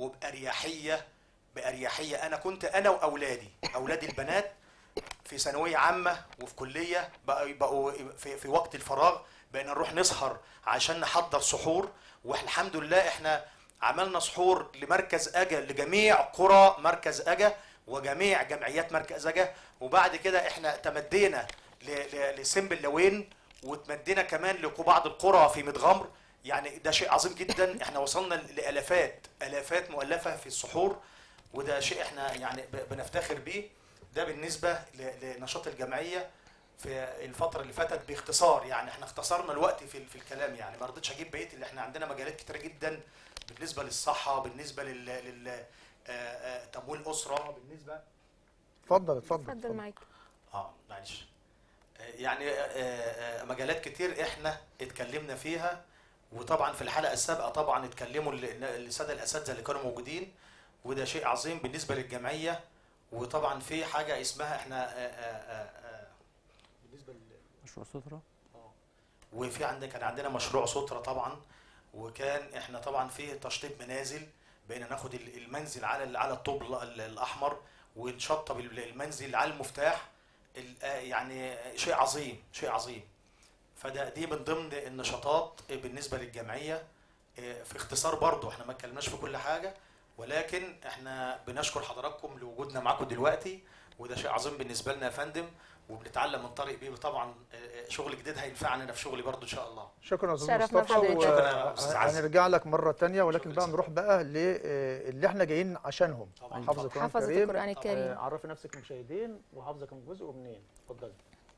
S: وباريحيه باريحيه انا كنت انا واولادي اولادي البنات في ثانويه عامه وفي كليه بقوا بقوا في, في وقت الفراغ بقينا نروح نسهر عشان نحضر سحور والحمد لله احنا عملنا سحور لمركز اجا لجميع قرى مركز اجا وجميع جمعيات مركز اجا وبعد كده احنا تمدينا ل- ل- لسنبل لوين وتمدينا كمان لبعض القرى في متغمر يعني ده شيء عظيم جدا احنا وصلنا لالافات الافات مؤلفه في السحور وده شيء احنا يعني ب- بنفتخر بيه ده بالنسبه ل- لنشاط الجمعيه في الفتره اللي فاتت باختصار يعني احنا اختصرنا الوقت في في الكلام يعني ما رضيتش اجيب بقيه اللي احنا عندنا مجالات كتيره جدا بالنسبه للصحه بالنسبه لل, لل... آه، آه، تمويل اسره بالنسبه
A: اتفضل اتفضل
K: اتفضل معاك
S: اه معلش يعني آه، آه، مجالات كتير احنا اتكلمنا فيها وطبعا في الحلقه السابقه طبعا اتكلموا ال- الساده الاساتذه اللي كانوا موجودين وده شيء عظيم بالنسبه للجمعيه وطبعا في حاجه اسمها احنا آه، آه، آه، بالنسبه
J: مشروع سترة
S: وفي عندنا كان عندنا مشروع سترة طبعا وكان احنا طبعا في تشطيب منازل بقينا ناخد ال- المنزل على ال- على الطوب ال- ال- الاحمر ونشطب ال- المنزل على المفتاح ال- آه يعني شيء عظيم شيء عظيم فده دي من ضمن النشاطات بالنسبه للجمعيه آه، في اختصار برضو احنا ما اتكلمناش في كل حاجه ولكن احنا بنشكر حضراتكم لوجودنا معاكم دلوقتي وده شيء عظيم بالنسبه لنا يا فندم وبنتعلم من طريق بيه طبعا آه، آه، شغل جديد هينفعنا أنا في شغلي برضو ان شاء الله
A: شكرا يا استاذ
S: شرفنا
A: مصطفى
S: بحضرتك. شكرا يا أستاذ عزة.
A: هنرجع لك مره تانية ولكن بقى نروح بقى للي احنا جايين عشانهم حافظ القران
K: حافظة
A: الكريم
K: القرآن الكريم.
A: آه، عرفي نفسك للمشاهدين وحافظه كم جزء ومنين اتفضلي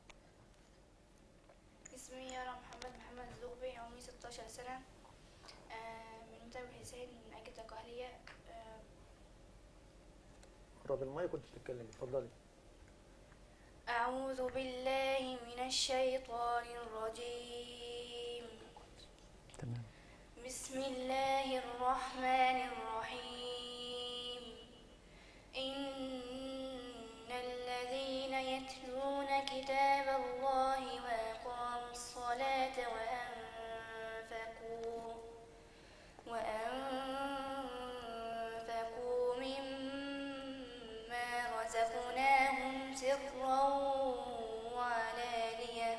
T: اسمي يارا محمد محمد زغبي عمري 16 سنة آه، من متابع حسين من أجل الأهلية آه،
A: قرب المايك كنت بتتكلمي اتفضلي
T: أعوذ بالله من الشيطان الرجيم
J: تمام
T: بسم الله الرحمن الرحيم إن الذين يتلون كتاب الله وأقاموا الصلاة وأنفقوا وأنفقوا مما رزقناهم سرا وعلانية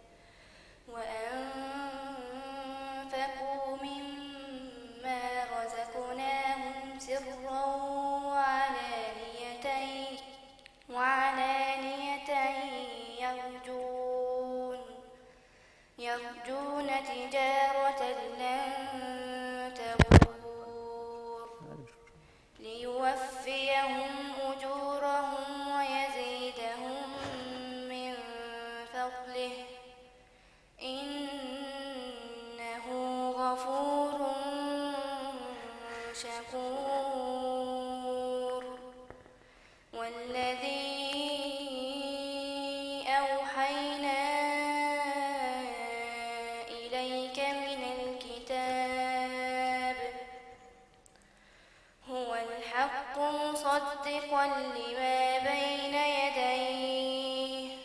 T: وأنفقوا مما رزقناهم سرا وعلانية وعلانية يرجون يرجون تجارة لن تبور ليوفيهم أجورهم ويزيدهم من فضله إنه غفور شكور والذي أوحينا إليك من الكتاب هو الحق مصدقا لما بين يديه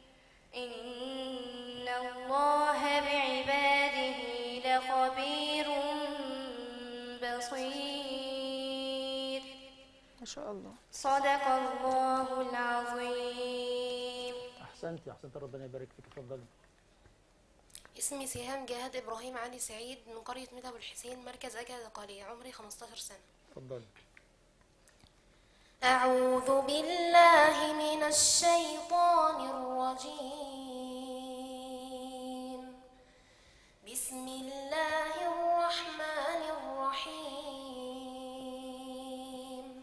T: إن الله بعباده لخبير بصير
K: ما شاء الله
T: صدق الله العظيم
A: احسنتي احسنتي ربنا يبارك فيك اتفضلي
U: اسمي سهام جهاد إبراهيم علي سعيد من قرية ميتا أبو الحسين مركز أجا دقالية عمري 15 سنة
A: اتفضلي
U: أعوذ بالله من الشيطان الرجيم بسم الله الرحمن الرحيم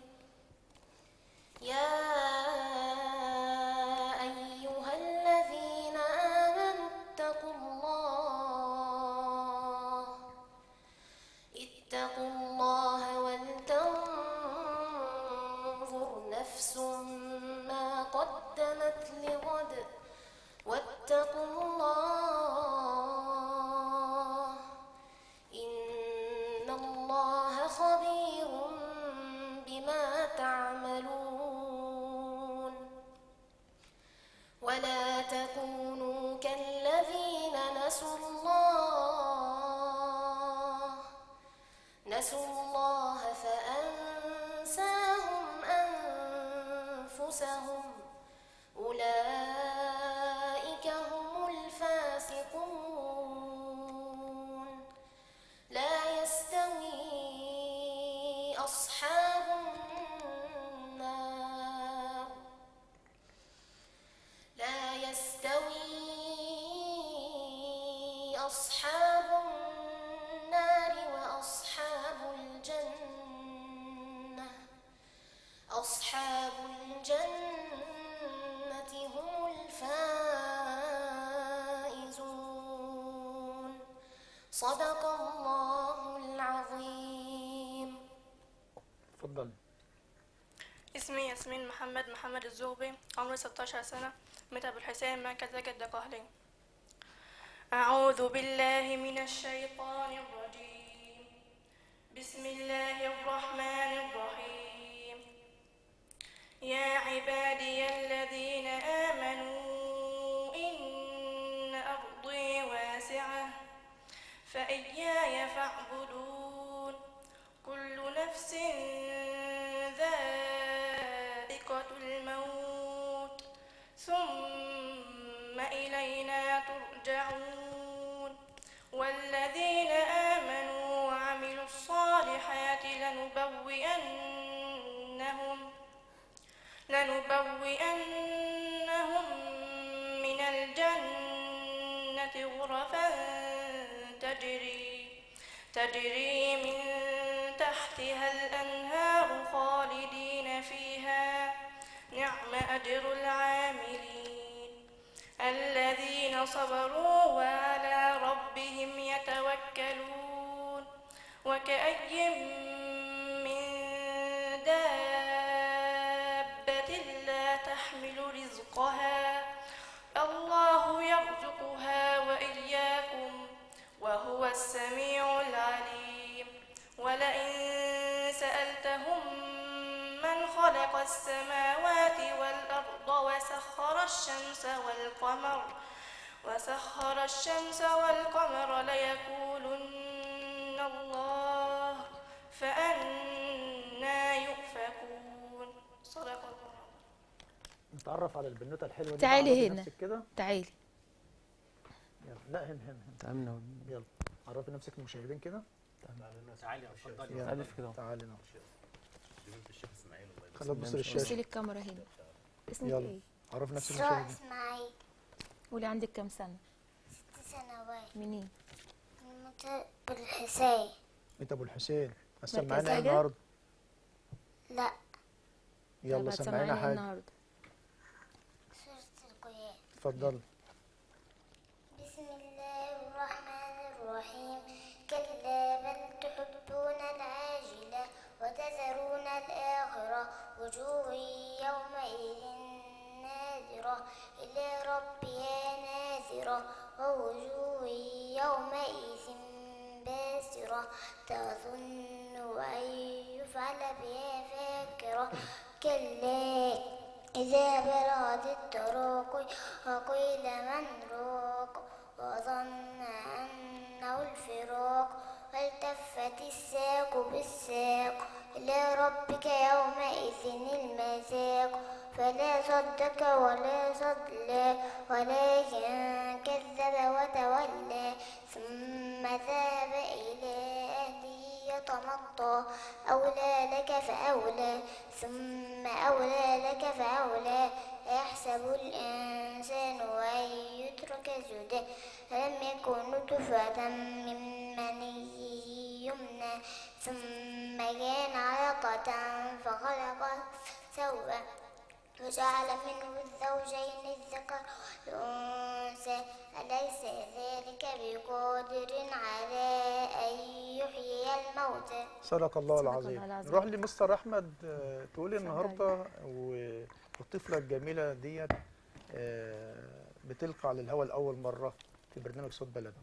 U: يا أيها الذين آمنوا اتقوا الله اتقوا الله ولتنظر نفس ما قدمت لغد واتقوا الله إن الله خبير بما تعملون ولا تكونوا كالذين نسوا الله نسوا الله فأنساهم أنفسهم أولئك هم الفاسقون لا يستوي أصحاب النار لا يستوي أصحاب النار وأصحاب الجنة أصحاب الجنة هم الفائزون صدق الله العظيم
A: اتفضلي
P: اسمي ياسمين محمد محمد الزغبي عمري 16 سنة من أبو الحسين مركز جدة قهلي أعوذ بالله من الشيطان الرجيم بسم الله الرحمن الرحيم يا عبادي الذين آمنوا إن أرضي واسعة فإياي فاعبدون كل نفس ذائقة الموت ثم إلينا ترجعون والذين آمنوا وعملوا الصالحات لنبوئنهم لنبوئنهم من الجنة غرفا تجري تجري من تحتها الأنهار خالدين فيها نعم أجر العاملين الذين صبروا وعلى ربهم يتوكلون وكأي من دابة لا تحمل رزقها الله يرزقها وإياكم وهو السميع العليم ولئن سألتهم من خلق السماوات والأرض وسخر الشمس والقمر وسخر الشمس والقمر ليقولن الله فأنا يؤفكون صدق الله
A: نتعرف على البنوته الحلوه دي
K: تعالي
A: عرفي
K: هنا.
A: نفسك كده
K: تعالي
A: يلا لا هنا هنا هنا
J: تعالنا
A: يلا عرفي نفسك للمشاهدين كده
S: تعالي اتفضلي
A: يلا.
J: ألف كده.
A: تعالي نعم
S: الشيخ اسماعيل الله
A: خلينا نبص
K: بصي
A: للشاشه
K: للكاميرا هنا اسمك
A: يلا
K: ايه
A: عرفي نفسك
Q: إسراء
A: للمشاهدين
Q: إسماعيل
K: قولي عندك كام سنة
Q: ست سنوات
K: منين
Q: من منطقة الحسين
A: انت ابو الحسين
K: مركز
A: سمعنا ايه
K: أجل؟
A: النهارده
Q: لا
A: يلا
K: طب
A: سمعينا
K: هتسمعينا إيه
A: حاجه
K: النهارده
Q: سورة القيامة
A: اتفضلي
Q: بسم الله الرحمن الرحيم كلا بل تحبون العاجلة وتذرون الآخرة وجوه يومئذ ناذرة إلى ربها ناذرة ووجوه يومئذ باسرة تظن أن يفعل بها فاكرة كلا إذا بلغت التراقي وقيل من راق وظن أنه الفراق والتفت الساق بالساق إلى ربك يومئذ المساق فلا صدق ولا صلى ولكن كذب وتولى ثم ذهب إلى أهله يتمطى أولى لك فأولى ثم أولى لك فأولى أيحسب الإنسان أن يترك سدى ألم يكن نطفة من مني يمنى ثم كان علقة فخلق سوى وجعل منه الزوجين الذكر والأنثى أليس ذلك بقادر على أن يحيي الموتى
A: صدق الله
Q: صدق
A: العظيم
Q: الله العظيم.
A: نروح لمستر احمد آه، تقولي النهارده و- والطفله الجميله ديت آه، بتلقى على الهواء لاول مره في برنامج صوت بلدنا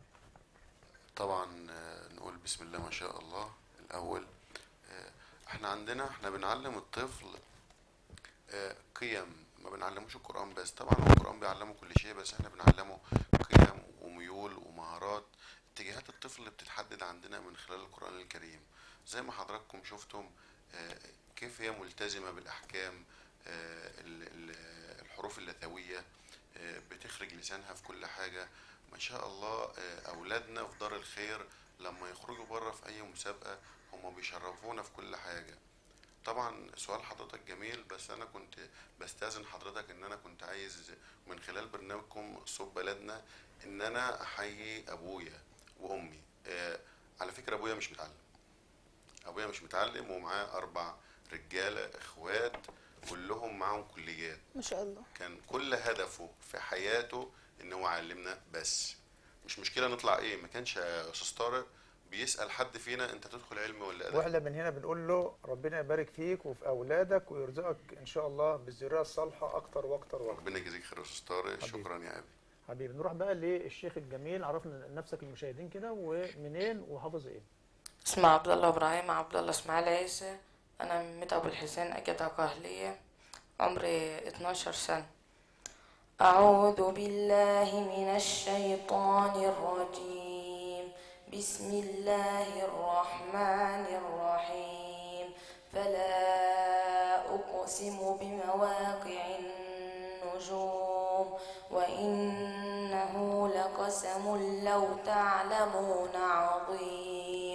N: طبعا آه، نقول بسم الله ما شاء الله الاول آه، احنا عندنا احنا بنعلم الطفل آه، قيم ما بنعلموش القرآن بس طبعا هو القرآن بيعلمه كل شيء بس احنا بنعلمه قيم وميول ومهارات اتجاهات الطفل بتتحدد عندنا من خلال القرآن الكريم زي ما حضراتكم شفتم آه، كيف هي ملتزمة بالأحكام آه، ال- ال- الحروف اللثوية آه، بتخرج لسانها في كل حاجة ما شاء الله آه، أولادنا في دار الخير لما يخرجوا بره في أي مسابقة هم بيشرفونا في كل حاجة طبعا سؤال حضرتك جميل بس انا كنت بستاذن حضرتك ان انا كنت عايز من خلال برنامجكم صوت بلدنا ان انا احيي ابويا وامي آه على فكره ابويا مش متعلم ابويا مش متعلم ومعاه اربع رجاله اخوات كلهم معاهم كليات
K: ما شاء الله
N: كان كل هدفه في حياته ان هو علمنا بس مش مشكله نطلع ايه ما كانش يا استاذ طارق بيسال حد فينا انت تدخل علم ولا ادب
A: واحنا من هنا بنقول له ربنا يبارك فيك وفي اولادك ويرزقك ان شاء الله بالذريه الصالحه اكتر واكتر واكتر
N: ربنا يجزيك خير يا استاذ طارق شكرا يا ابي
A: حبيبي نروح بقى للشيخ الجميل عرفنا نفسك للمشاهدين كده ومنين وحافظ ايه
C: اسمي عبد الله ابراهيم عبد الله اسماعيل عيسى انا من ميت ابو الحسين اجدة قهلية عمري 12 سنة اعوذ بالله من الشيطان الرجيم بسم الله الرحمن الرحيم فلا اقسم بمواقع النجوم وانه لقسم لو تعلمون عظيم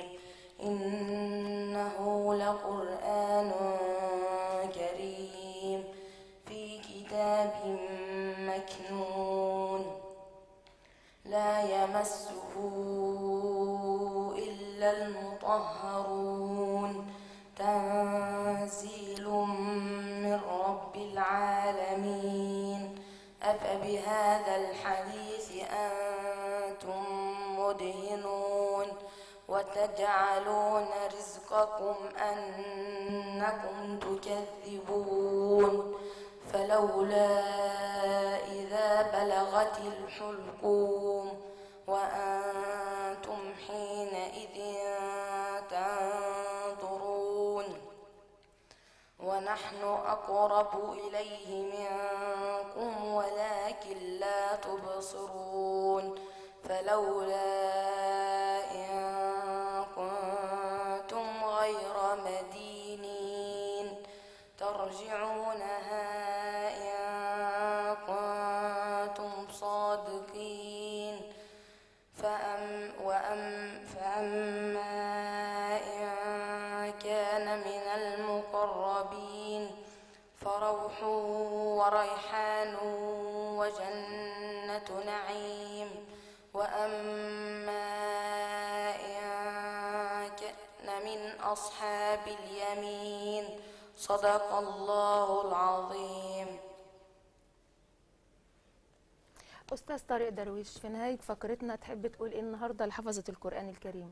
C: إنه لقرآن كريم في كتاب مكنون لا يمسه إلا المطهرون تنزيل من رب العالمين أفبهذا الحديث أنتم مدهنون وتجعلون رزقكم أنكم تكذبون فلولا إذا بلغت الحلقوم وأنتم حينئذ تنظرون ونحن أقرب إليه منكم ولكن لا تبصرون فلولا إن كنتم غير مدينين ترجعونها إن كنتم صادقين فأم وأم فأما إن كان من المقربين فروح وريحان وجنة نعيم وأما إن كان من أصحاب اليمين صدق الله العظيم
K: أستاذ طارق درويش في نهاية فقرتنا تحب تقول إيه النهاردة لحفظة القرآن الكريم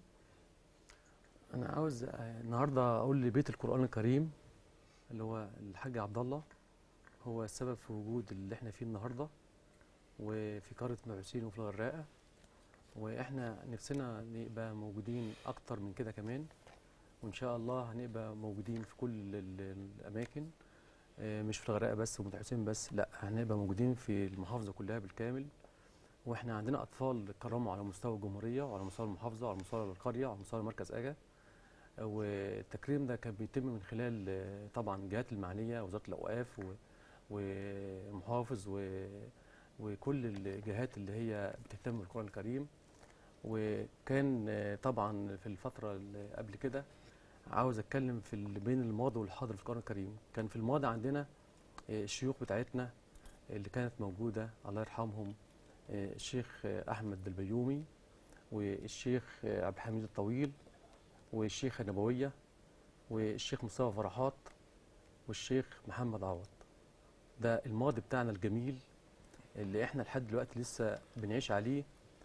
J: انا عاوز آه، النهارده اقول لبيت القران الكريم اللي هو الحاج عبد الله هو السبب في وجود اللي احنا فيه النهارده وفي قاره مبعوثين وفي الغراقه واحنا نفسنا نبقى موجودين اكتر من كده كمان وان شاء الله هنبقى موجودين في كل ال- الاماكن آه، مش في الغراقه بس ومتحسين بس لا هنبقى موجودين في المحافظه كلها بالكامل واحنا عندنا اطفال كرموا على مستوى الجمهوريه وعلى مستوى المحافظه وعلى مستوى القريه وعلى مستوى مركز اجا والتكريم ده كان بيتم من خلال آه، طبعا الجهات المعنيه وزاره الاوقاف و- ومحافظ و- وكل الجهات اللي هي بتهتم بالقران الكريم وكان آه، طبعا في الفتره اللي قبل كده عاوز اتكلم في ال- بين الماضي والحاضر في القران الكريم كان في الماضي عندنا آه، الشيوخ بتاعتنا اللي كانت موجوده الله يرحمهم آه، الشيخ آه، احمد البيومي والشيخ آه، عبد الحميد الطويل والشيخ النبويه والشيخ مصطفى فرحات والشيخ محمد عوض ده الماضي بتاعنا الجميل اللي احنا لحد دلوقتي لسه بنعيش عليه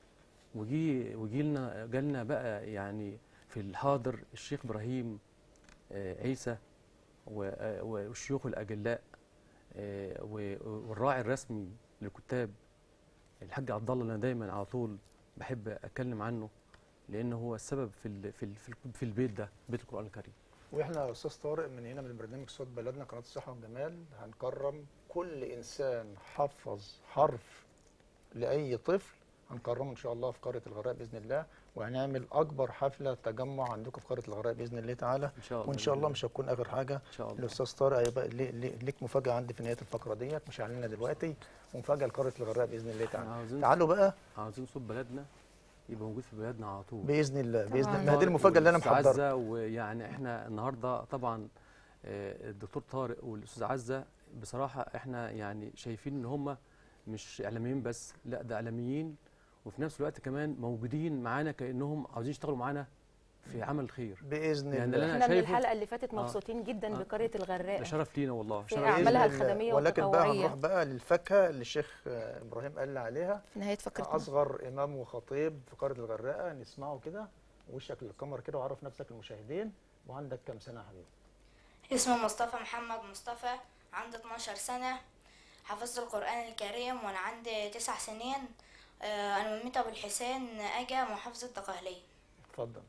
J: وجي وجيلنا جالنا بقى يعني في الحاضر الشيخ ابراهيم آه، عيسى و- آه، والشيوخ الاجلاء آه، و- والراعي الرسمي للكتاب الحاج عبد الله اللي انا دايما على طول بحب اتكلم عنه لان هو السبب في ال- في ال- في ال- في البيت ده بيت القران الكريم
A: واحنا يا استاذ طارق من هنا من برنامج صوت بلدنا قناه الصحه والجمال هنكرم كل انسان حفظ حرف لاي طفل هنكرمه ان شاء الله في قريه الغراء باذن الله وهنعمل اكبر حفله تجمع عندكم في قريه الغراء باذن الله تعالى
J: ان شاء الله
A: وان شاء الله
J: بإذن
A: مش هتكون اخر حاجه
J: ان شاء الله
A: الاستاذ طارق هيبقى ليه- ليه- ليك مفاجاه عندي في نهايه الفقره ديت مش هعلنها دلوقتي ومفاجاه لقريه الغراء باذن الله تعالى
J: عاوزين
A: تعالوا بقى
J: عاوزين صوت بلدنا يبقى موجود في بلدنا على طول
A: باذن الله باذن
J: طبعاً.
A: الله ما هي دي المفاجاه اللي انا
J: والأستاذ
A: محضرها
J: عزة ويعني احنا النهارده طبعا آه، الدكتور طارق والاستاذ عزه بصراحه احنا يعني شايفين ان هم مش اعلاميين بس لا ده اعلاميين وفي نفس الوقت كمان موجودين معانا كانهم عاوزين يشتغلوا معانا في عمل الخير
A: باذن
J: يعني
A: الله
J: اللي
K: احنا
J: انا
K: من
J: شايفه
K: الحلقة اللي فاتت
J: آه.
K: مبسوطين جدا
J: آه.
K: بقرية الغراء
J: ده شرف لينا والله
K: في
J: شرف
K: أعمالها
A: بإذن الله.
K: الخدمية
A: ولكن بقى
K: والتطوعية.
A: هنروح بقى للفاكهه اللي الشيخ آه، ابراهيم قال لي عليها
K: في نهاية فقرتنا
A: اصغر امام وخطيب في قريه الغراءه نسمعه كده وشك للكاميرا كده وعرف نفسك للمشاهدين وعندك كام سنه يا حبيبي
T: اسمي مصطفى محمد مصطفى عندي 12 سنة حفظت القرآن الكريم وأنا عندي تسع سنين آه، أنا من ميتا أبو الحسين أجا محافظة دقهلية
A: اتفضل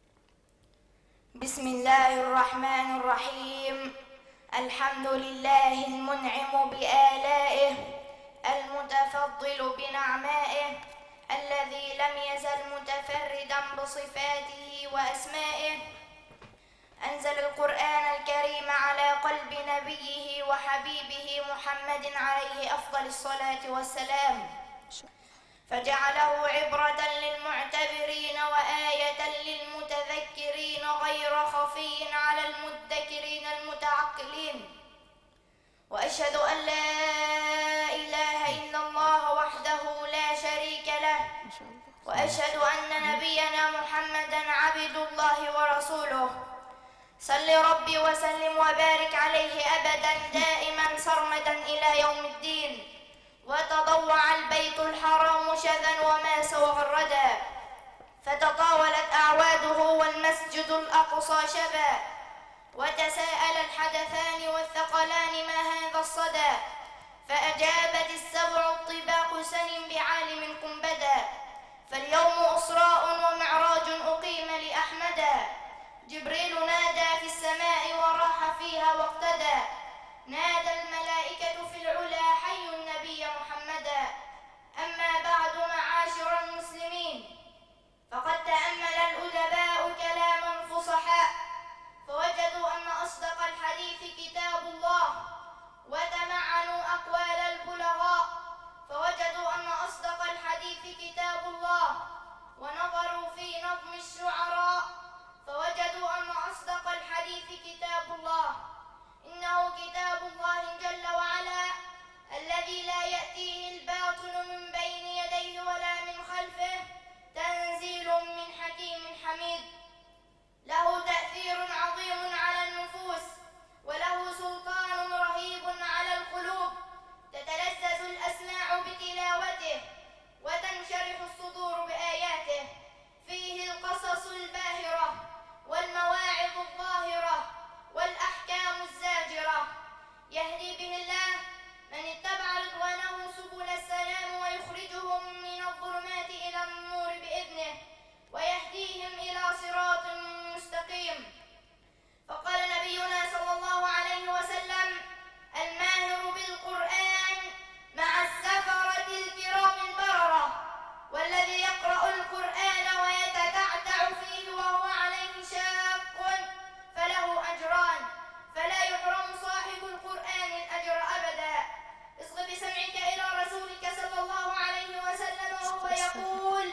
T: بسم الله الرحمن الرحيم الحمد لله المنعم بآلائه المتفضل بنعمائه الذي لم يزل متفردا بصفاته وأسمائه أنزل القرآن الكريم على قلب نبيه وحبيبه محمد عليه أفضل الصلاة والسلام فجعله عبرة للمعتبرين وآية للمتذكرين غير خفي على المدكرين المتعقلين وأشهد أن لا إله إلا الله وحده لا شريك له وأشهد أن نبينا محمدا عبد الله ورسوله صل ربي وسلم وبارك عليه أبدا دائما سرمدا إلى يوم الدين وتضوع البيت الحرام شذا وما سوغ الردى فتطاولت أعواده والمسجد الأقصى شبا وتساءل الحدثان والثقلان ما هذا الصدى فأجابت السبع الطباق سل بعالم بدا فاليوم أسراء ومعراج أقيم لأحمدا جبريل نادى في السماء وراح فيها واقتدى نادى الملائكة في العلا حي النبي محمدا أما بعد معاشر المسلمين فقد تأمل الأدباء كلام الفصحاء فوجدوا أن أصدق الحديث كتاب الله وتمعنوا أقوال البلغاء فوجدوا أن أصدق الحديث كتاب الله ونظروا في نظم الشعراء فوجدوا أن أصدق الحديث كتاب الله إنه كتاب الله جل وعلا الذي لا يأتيه الباطل من بين يديه ولا من خلفه تنزيل من حكيم حميد له تأثير عظيم على النفوس وله سلطان رهيب على القلوب تتلذذ الأسماع بتلاوته وتنشرح الصدور بآياته فيه القصص الباهرة والمواعظ الظاهرة والأحكام الزاجرة يهدي به الله من اتبع رضوانه سبل السلام ويخرجهم من الظلمات إلى النور بإذنه ويهديهم إلى صراط مستقيم فقال نبينا صلى الله عليه وسلم الماهر بالقرآن مع السفرة الكرام البررة والذي يقرأ القرآن ويتتعتع فيه وهو عليه شاق فله أجران فلا يحرم صاحب القرآن الأجر أبدا اصغ بسمعك إلى رسولك صلى الله عليه وسلم وهو يقول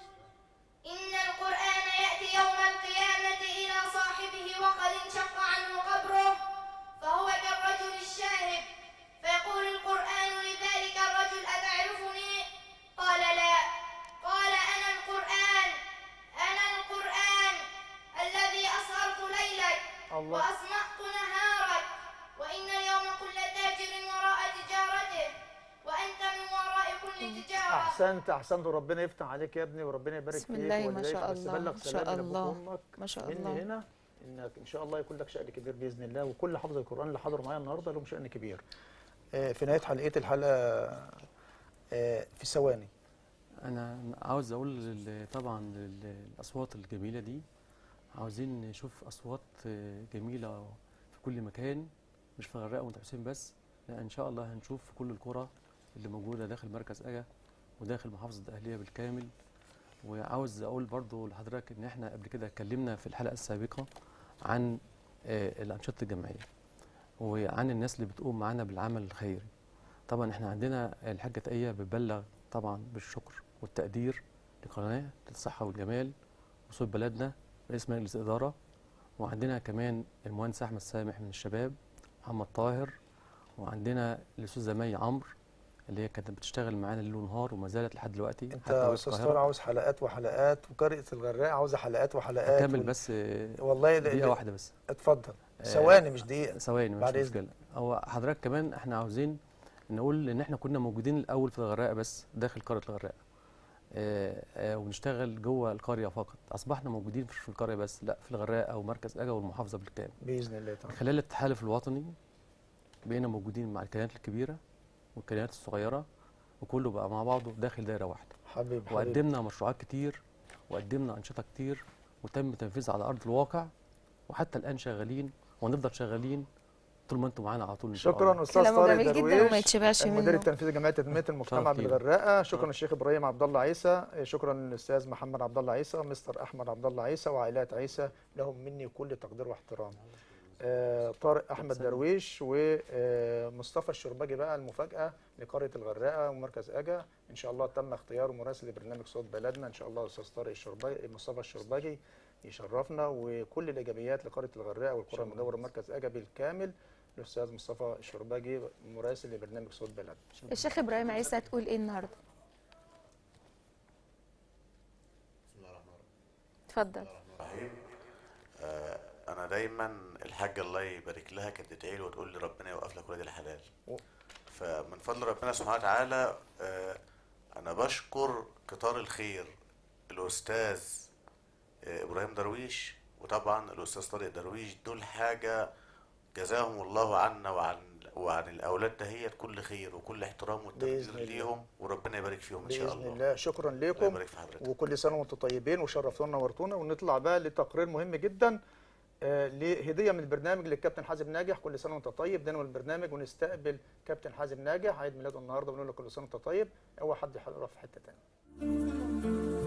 T: إن القرآن يأتي يوم القيامة إلى صاحبه وقد انشق عنه قبره فهو كالرجل الشاهب فيقول القرآن لذلك الرجل أتعرفني قال لا قال أنا القرآن أنا القرآن الذي أسهرت ليلك
A: الله.
T: وأصمأت نهارك وإن اليوم كل تاجر وراء تجارته وأنت من وراء كل تجارة
A: احسنت احسنت وربنا يفتح عليك يا ابني وربنا يبارك
K: بسم
A: فيك
K: الله ما
A: ووالديك.
K: شاء
A: بس
K: الله،
A: بلغ
K: ما
A: سلام
K: شاء
A: لأبوك
K: الله،
A: وأمك
K: ما شاء
A: مني
K: الله.
A: هنا انك ان شاء الله يكون لك شأن كبير باذن الله وكل حافظ القران اللي حضروا معايا النهارده لهم شأن كبير آه، في نهايه حلقه الحلقه آه، في ثواني
J: انا عاوز اقول لل- طبعا لل- الاصوات الجميله دي عاوزين نشوف اصوات آه، جميله في كل مكان مش في الغردقه وانت حسين بس لا ان شاء الله هنشوف في كل القرى اللي موجوده داخل مركز اجا وداخل محافظه الاهليه بالكامل وعاوز اقول برضو لحضرتك ان احنا قبل كده اتكلمنا في الحلقه السابقه عن آه، الانشطه الجماعيه وعن الناس اللي بتقوم معانا بالعمل الخيري طبعا احنا عندنا الحاجه تقيه بتبلغ طبعا بالشكر والتقدير لقناه الصحه والجمال وصوت بلدنا رئيس مجلس اداره وعندنا كمان المهندس احمد سامح من الشباب محمد طاهر وعندنا الاستاذه زمي عمرو اللي هي كانت بتشتغل معانا ليل ونهار وما زالت لحد دلوقتي
A: انت
J: حتى
A: يا
J: وهي
A: استاذ
J: في
A: طارق
J: القاهره
A: عاوز حلقات وحلقات وقريه الغراء عاوزه حلقات وحلقات
J: اكمل
A: وال-
J: بس آه،
A: والله ده-
J: دقيقه
A: ده-
J: واحده بس
A: اتفضل
J: آه،
A: ثواني مش دقيقه
J: ثواني مش
A: بعد إذنك.
J: مشكله هو حضرتك كمان احنا عاوزين نقول ان احنا كنا موجودين الاول في الغردقه بس داخل قريه الغردقه آه، آه، ونشتغل جوه القريه فقط اصبحنا موجودين مش في القريه بس لا في الغردقه ومركز اجا والمحافظه بالكامل
A: باذن الله تعالى
J: خلال التحالف الوطني بقينا موجودين مع الكيانات الكبيره والكيانات الصغيره وكله بقى مع بعضه داخل دايره واحده
A: حبيب حبيب
J: وقدمنا مشروعات كتير وقدمنا انشطه كتير وتم تنفيذها على ارض الواقع وحتى الان شغالين وهنفضل شغالين طول ما انتم معانا على طول ان شاء الله
A: شكرا استاذ
K: كلامه
A: طارق
K: جميل جدا
A: درويش
K: وما يتشبعش
A: المدير
K: منه.
A: التنفيذي لجمعيه تنميه المجتمع
J: شرف لينا.
A: بالغردقه شكرا الشيخ ابراهيم عبد الله عيسى شكرا للاستاذ محمد عبد الله عيسى مستر احمد عبد الله عيسى وعائلات عيسى لهم مني كل تقدير واحترام آه طارق احمد درويش ومصطفى الشرباجي بقى المفاجاه لقريه الغردقه ومركز اجا ان شاء الله تم اختياره مراسل لبرنامج صوت بلدنا ان شاء الله الاستاذ طارق الشرباجي مصطفى الشرباجي يشرفنا وكل الايجابيات لقريه الغردقه والقرى المجاوره مركز اجا بالكامل الاستاذ مصطفى الشرباجي مراسل لبرنامج صوت بلد
K: الشيخ ابراهيم عيسى هتقول ايه النهارده اتفضل
L: الرحيم آه، انا دايما الحاجه الله يبارك لها كانت تدعي لي وتقول لي ربنا يوقف لك ولاد الحلال فمن فضل ربنا سبحانه وتعالى آه، انا بشكر قطار الخير الاستاذ آه، ابراهيم درويش وطبعا الاستاذ طارق درويش دول حاجه جزاهم الله عنا وعن وعن الاولاد دهيت كل خير وكل احترام
A: بإذن
L: والتقدير
A: الله.
L: ليهم وربنا يبارك فيهم ان شاء
A: باذن
L: الله
A: الله شكرا
L: الله
A: لكم
L: يبارك في حضرتك
A: وكل سنه وانتم طيبين وشرفتونا ونورتونا ونطلع بقى لتقرير مهم جدا آه، لهديه من البرنامج للكابتن حازم ناجح كل سنه وانت طيب ده من البرنامج ونستقبل كابتن حازم ناجح عيد ميلاده النهارده ونقول له كل سنه وانت طيب اوعى حد يروح في حته ثانيه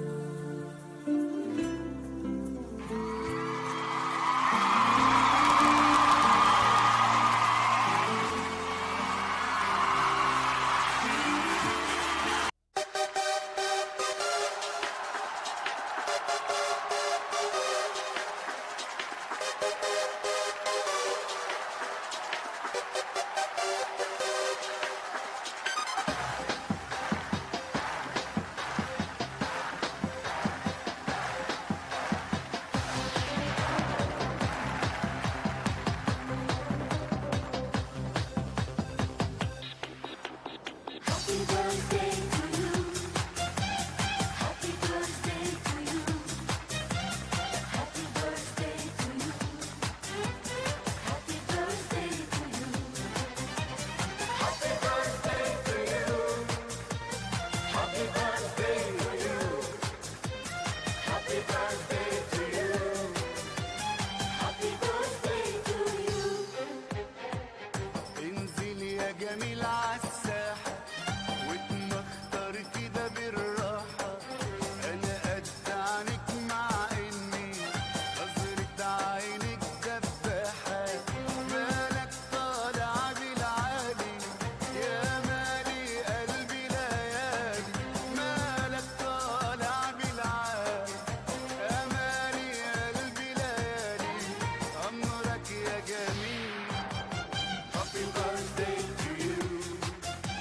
B: انزل يا جميل عالساحة واتمختر كده بالراحة أنا قد عنك مع إني نظرة عينك دباحة مالك طالع بالعالي يا مالي قلبي ليالي مالك طالع بالعالي يا مالي قلبي ليالي أمرك يا جميل Happy birthday to you.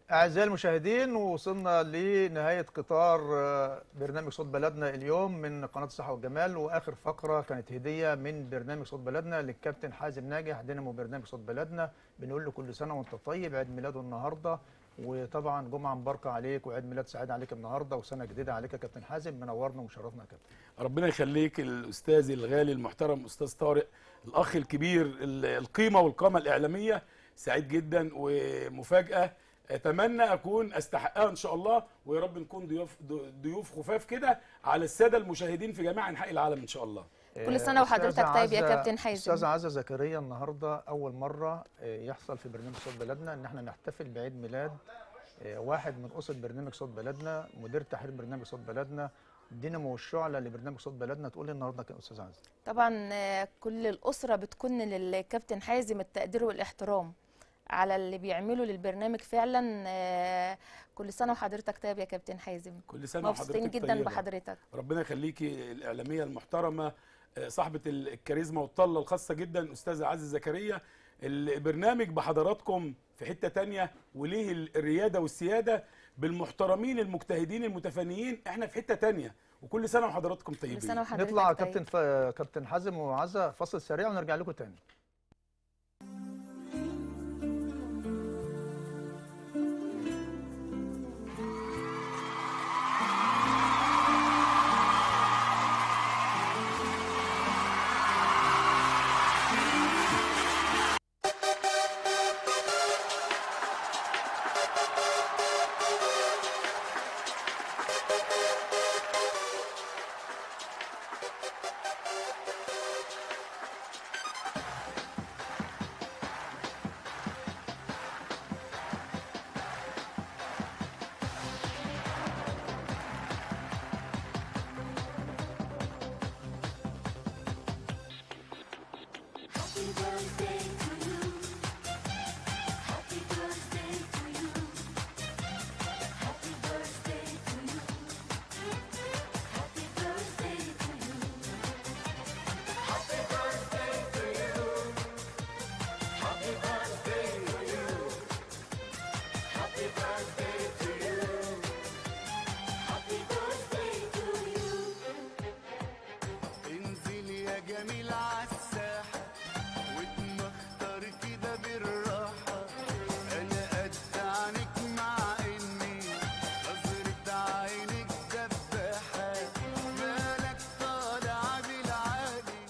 A: أعزائي المشاهدين وصلنا لنهاية قطار آه، برنامج صوت بلدنا اليوم من قناة الصحة والجمال وآخر فقرة كانت هدية من برنامج صوت بلدنا للكابتن حازم ناجح دينامو برنامج صوت بلدنا بنقول له كل سنة وأنت طيب عيد ميلاده النهاردة وطبعا جمعة مباركة عليك وعيد ميلاد سعيد عليك النهاردة وسنة جديدة عليك يا كابتن حازم منورنا ومشرفنا يا كابتن
D: ربنا يخليك الاستاذ الغالي المحترم استاذ طارق الاخ الكبير ال- القيمه والقامه الاعلاميه سعيد جدا ومفاجاه اتمنى اكون استحقها ان شاء الله ويا رب نكون ضيوف ضيوف خفاف كده على الساده المشاهدين في جميع انحاء العالم ان شاء الله
K: كل سنة وحضرتك
A: أستاذة
K: طيب يا
A: عزة-
K: كابتن حازم.
A: أستاذة عزة زكريا النهاردة أول مرة آه، يحصل في برنامج صوت بلدنا إن احنا نحتفل بعيد ميلاد آه، واحد من أسر برنامج صوت بلدنا مدير تحرير برنامج صوت بلدنا دينامو والشعلة لبرنامج صوت بلدنا تقول لي النهارده كان أستاذ عزة
K: طبعا آه، كل الأسرة بتكن للكابتن حازم التقدير والاحترام على اللي بيعمله للبرنامج فعلا آه، كل سنة وحضرتك طيب يا كابتن حازم
D: كل سنه
K: مبسوطين
D: وحضرتك
K: جدا
D: طيبة.
K: بحضرتك
D: ربنا يخليكي الاعلاميه المحترمه آه، صاحبه ال- الكاريزما والطله الخاصه جدا استاذه عزه زكريا البرنامج بحضراتكم في حته تانية وليه ال- الرياده والسياده بالمحترمين المجتهدين المتفانيين احنا في حته تانية وكل سنه وحضراتكم طيبين
A: نطلع كابتن ف... كابتن حازم وعزة فاصل سريع ونرجع لكم تاني
B: انزل يا جميل عالساحة واتمختر كده بالراحة انا قد عنك مع اني نظرة عينك دباحة مالك طالع بالعالي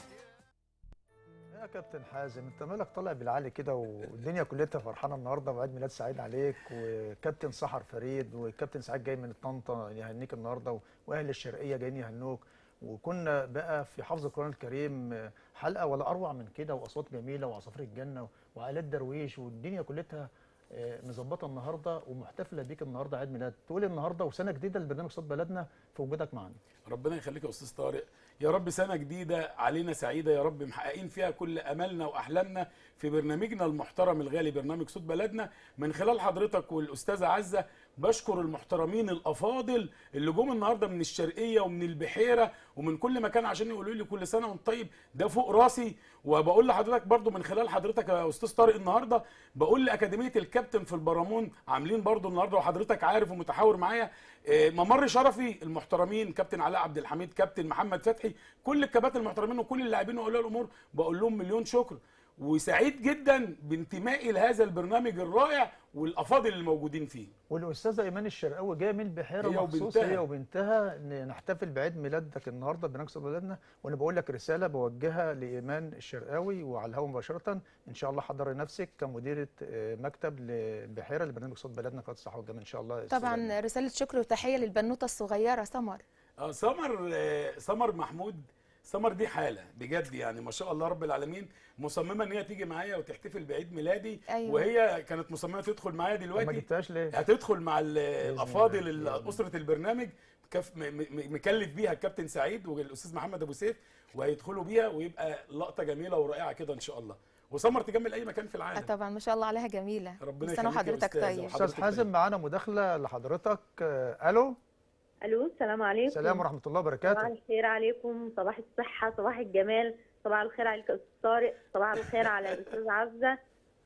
A: يا كابتن حازم انت مالك طالع بالعالي كده والدنيا كلها فرحانه النهارده وعيد ميلاد سعيد عليك وكابتن سحر فريد وكابتن سعيد جاي من طنطا يهنيك النهارده واهل الشرقيه جايين يهنوك وكنا بقى في حفظ القران الكريم حلقه ولا اروع من كده واصوات جميله وعصافير الجنه والات درويش والدنيا كلها آه، مظبطه النهارده ومحتفله بيك النهارده عيد ميلاد تقول النهارده وسنه جديده لبرنامج صوت بلدنا في وجودك معانا
D: ربنا يخليك يا استاذ طارق يا رب سنه جديده علينا سعيده يا رب محققين فيها كل املنا واحلامنا في برنامجنا المحترم الغالي برنامج صوت بلدنا من خلال حضرتك والاستاذه عزه بشكر المحترمين الافاضل اللي جم النهارده من الشرقيه ومن البحيره ومن كل مكان عشان يقولوا لي كل سنه وانت طيب ده فوق راسي وبقول لحضرتك برضو من خلال حضرتك يا استاذ طارق النهارده بقول لاكاديميه الكابتن في البرامون عاملين برضو النهارده وحضرتك عارف ومتحاور معايا آه، ممر شرفي المحترمين كابتن علاء عبد الحميد كابتن محمد فتحي كل الكباتن المحترمين وكل اللاعبين واولياء الامور بقول لهم مليون شكر وسعيد جدا بانتمائي لهذا البرنامج الرائع والافاضل الموجودين فيه
A: والاستاذه ايمان الشرقاوي جايه من البحيره
D: هي
A: مخصوص
D: وبنتها.
A: هي وبنتها إن نحتفل بعيد ميلادك النهارده برنامج صوت بلدنا وانا بقول لك رساله بوجهها لايمان الشرقاوي وعلى الهواء مباشره ان شاء الله حضري نفسك كمديره آه، مكتب للبحيره لبرنامج صوت بلدنا قناه الصحه والجمال ان شاء الله أستاذة إيمان.
K: طبعا رسالة شكر وتحية للبنوتة الصغيرة سمر
D: اه سمر آه، سمر محمود سمر دي حاله بجد يعني ما شاء الله رب العالمين مصممه ان هي تيجي معايا وتحتفل بعيد ميلادي
K: أيوة.
D: وهي كانت مصممه تدخل معايا
A: طب ما
D: دلوقتي
A: جبتهاش ليه؟
D: هتدخل مع ال- الافاضل
A: الله،
D: ال-
A: بإذن الله.
D: اسره البرنامج كف م- م- مكلف بيها الكابتن سعيد والاستاذ محمد ابو سيف وهيدخلوا بيها ويبقى لقطه جميله ورائعه كده ان شاء الله وسمر تجمل اي مكان في
K: آه
D: العالم
K: طبعا ما شاء الله عليها جميلة
D: ربنا
K: كل سنة
D: يخليك يا
K: وحضرتك
D: أستاذة
K: طيب
A: استاذ حازم معانا مداخله لحضرتك آه، الو
V: الو السلام عليكم
A: السلام ورحمه الله
V: صباح
A: وبركاته
V: الخير عليكم صباح الصحة صباح الجمال صباح الخير عليك يا أستاذ طارق صباح الخير على الأستاذ عزة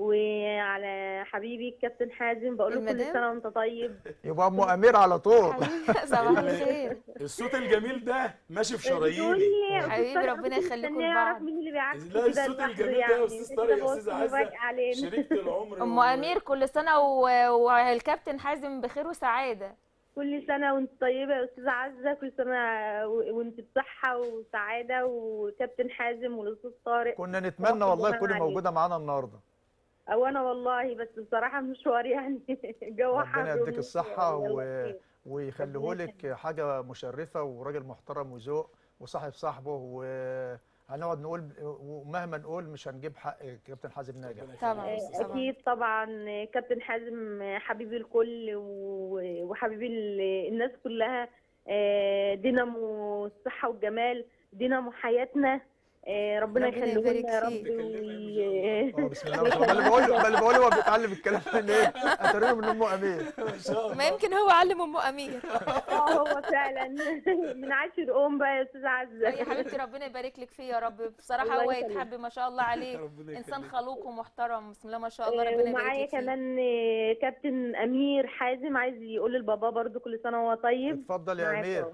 V: وعلى حبيبي الكابتن حازم بقول له كل
K: المدام؟
V: سنه وانت طيب
A: يبقى ام امير على طول
K: صباح الخير
D: الصوت الجميل ده ماشي في
V: بتقولي
D: شراييني
V: يا أستاذ
K: حبيبي
V: طارق
K: ربنا
V: كنت
K: يخليكم
V: مستنية
K: لبعض.
V: أعرف مين اللي بيعكس
D: لا
V: كده
D: الصوت
V: لوحده
D: الجميل ده يا
V: يعني.
D: استاذ
V: أنت
D: طارق يا
V: كده
D: استاذ
V: بص
D: عزه
V: مفاجأة علينا
D: شريكة العمر
K: ام
D: و-
K: امير كل سنه و- والكابتن حازم بخير وسعاده
V: كل سنة وانت طيبة يا أستاذة عزة كل سنة و- وانت بصحة وسعادة وكابتن حازم والأستاذ طارق
A: كنا نتمنى والله
V: ربنا
A: تكوني
V: عليك.
A: موجوده معانا النهارده
V: أو أنا والله بس بصراحة مشوار يعني الجو حر
A: ربنا يديك
V: ومشوار.
A: الصحه
V: يلا
A: و...
V: خير.
A: ويخليه
V: ربنا
A: لك حاجه مشرفه وراجل محترم وذوق وصاحب صاحبه وهنقعد نقول ومهما نقول مش هنجيب حق كابتن حازم ناجح
K: طبعا
V: أكيد طبعا كابتن حازم حبيبي الكل و- وحبيبي ال- الناس كلها آه، دينامو الصحة والجمال دينامو حياتنا آه، ربنا
K: ربنا
V: يخليه
K: يبارك
V: لنا يا
K: فيك.
V: رب وي-
A: اه بسم الله ما شاء الله اللي بقول اللي بقول هو بيتعلم الكلام من ايه؟ اترينه من امه امير
K: ما يمكن هو علم ام امير
V: اه هو فعلا من عاشر ام بقى يا استاذه عزه
K: يا حبيبتي ربنا يبارك لك فيه يا رب بصراحه
V: الله
K: هو
V: يخليك.
K: يتحب ما شاء الله عليه
D: ربنا
K: انسان
D: يخليك.
K: خلوق ومحترم بسم الله ما شاء الله
V: آه،
K: ربنا يبارك
V: ومعايا
K: لك فيه
V: كمان آه، كابتن امير حازم عايز يقول للبابا برضو كل سنه وهو طيب
A: اتفضل يا
V: معاك
A: امير
V: أهو.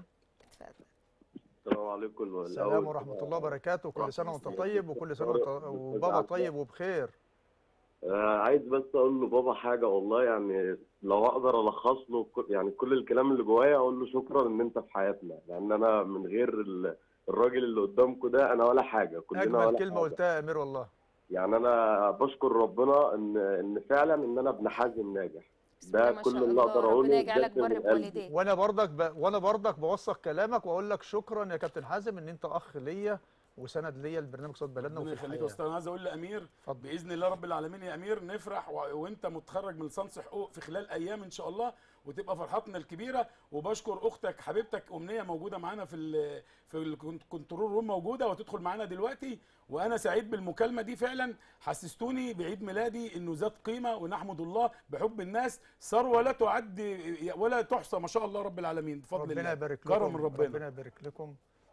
E: السلام عليكم
A: السلام ورحمه الله وبركاته كل سنه وانت طيب وكل سنه وانت وبابا طيب وبخير
E: آه عايز بس اقول لبابا حاجه والله يعني لو اقدر الخص له كل- يعني كل الكلام اللي جوايا اقول له شكرا ان انت في حياتنا لان انا من غير ال- الراجل اللي قدامكم ده انا ولا حاجه كلنا
A: اجمل
E: ولا
A: كلمه
E: حاجة.
A: قلتها يا امير والله
E: يعني انا بشكر ربنا ان ان فعلا ان انا ابن حازم ناجح ده
K: ما
E: كل
K: شاء
E: اللي
K: الله،
E: اقدر
K: ربنا
E: اقوله
K: يجعلك
E: بجد من
K: بر
E: قلبي.
K: بوالديك
A: وانا برضك ب... وانا برضك بوثق كلامك واقول لك شكرا يا كابتن حازم ان انت اخ ليا وسند ليا لبرنامج صوت بلدنا
D: ربنا
A: وفي
D: يخليك يا
A: الحياه
D: استاذ انا عايز اقول لامير باذن الله رب العالمين يا امير نفرح و... وانت متخرج من ليسانس حقوق في خلال ايام ان شاء الله وتبقى فرحتنا الكبيره وبشكر اختك حبيبتك امنيه موجوده معانا في ال... في الكنترول روم موجوده وتدخل معانا دلوقتي وانا سعيد بالمكالمه دي فعلا حسستوني بعيد ميلادي انه ذات قيمه ونحمد الله بحب الناس ثروه لا تعد ولا تحصى ما شاء الله رب العالمين بفضل
A: ربنا
D: الله
A: يبارك لكم
D: كرم من ربنا
A: ربنا يبارك لكم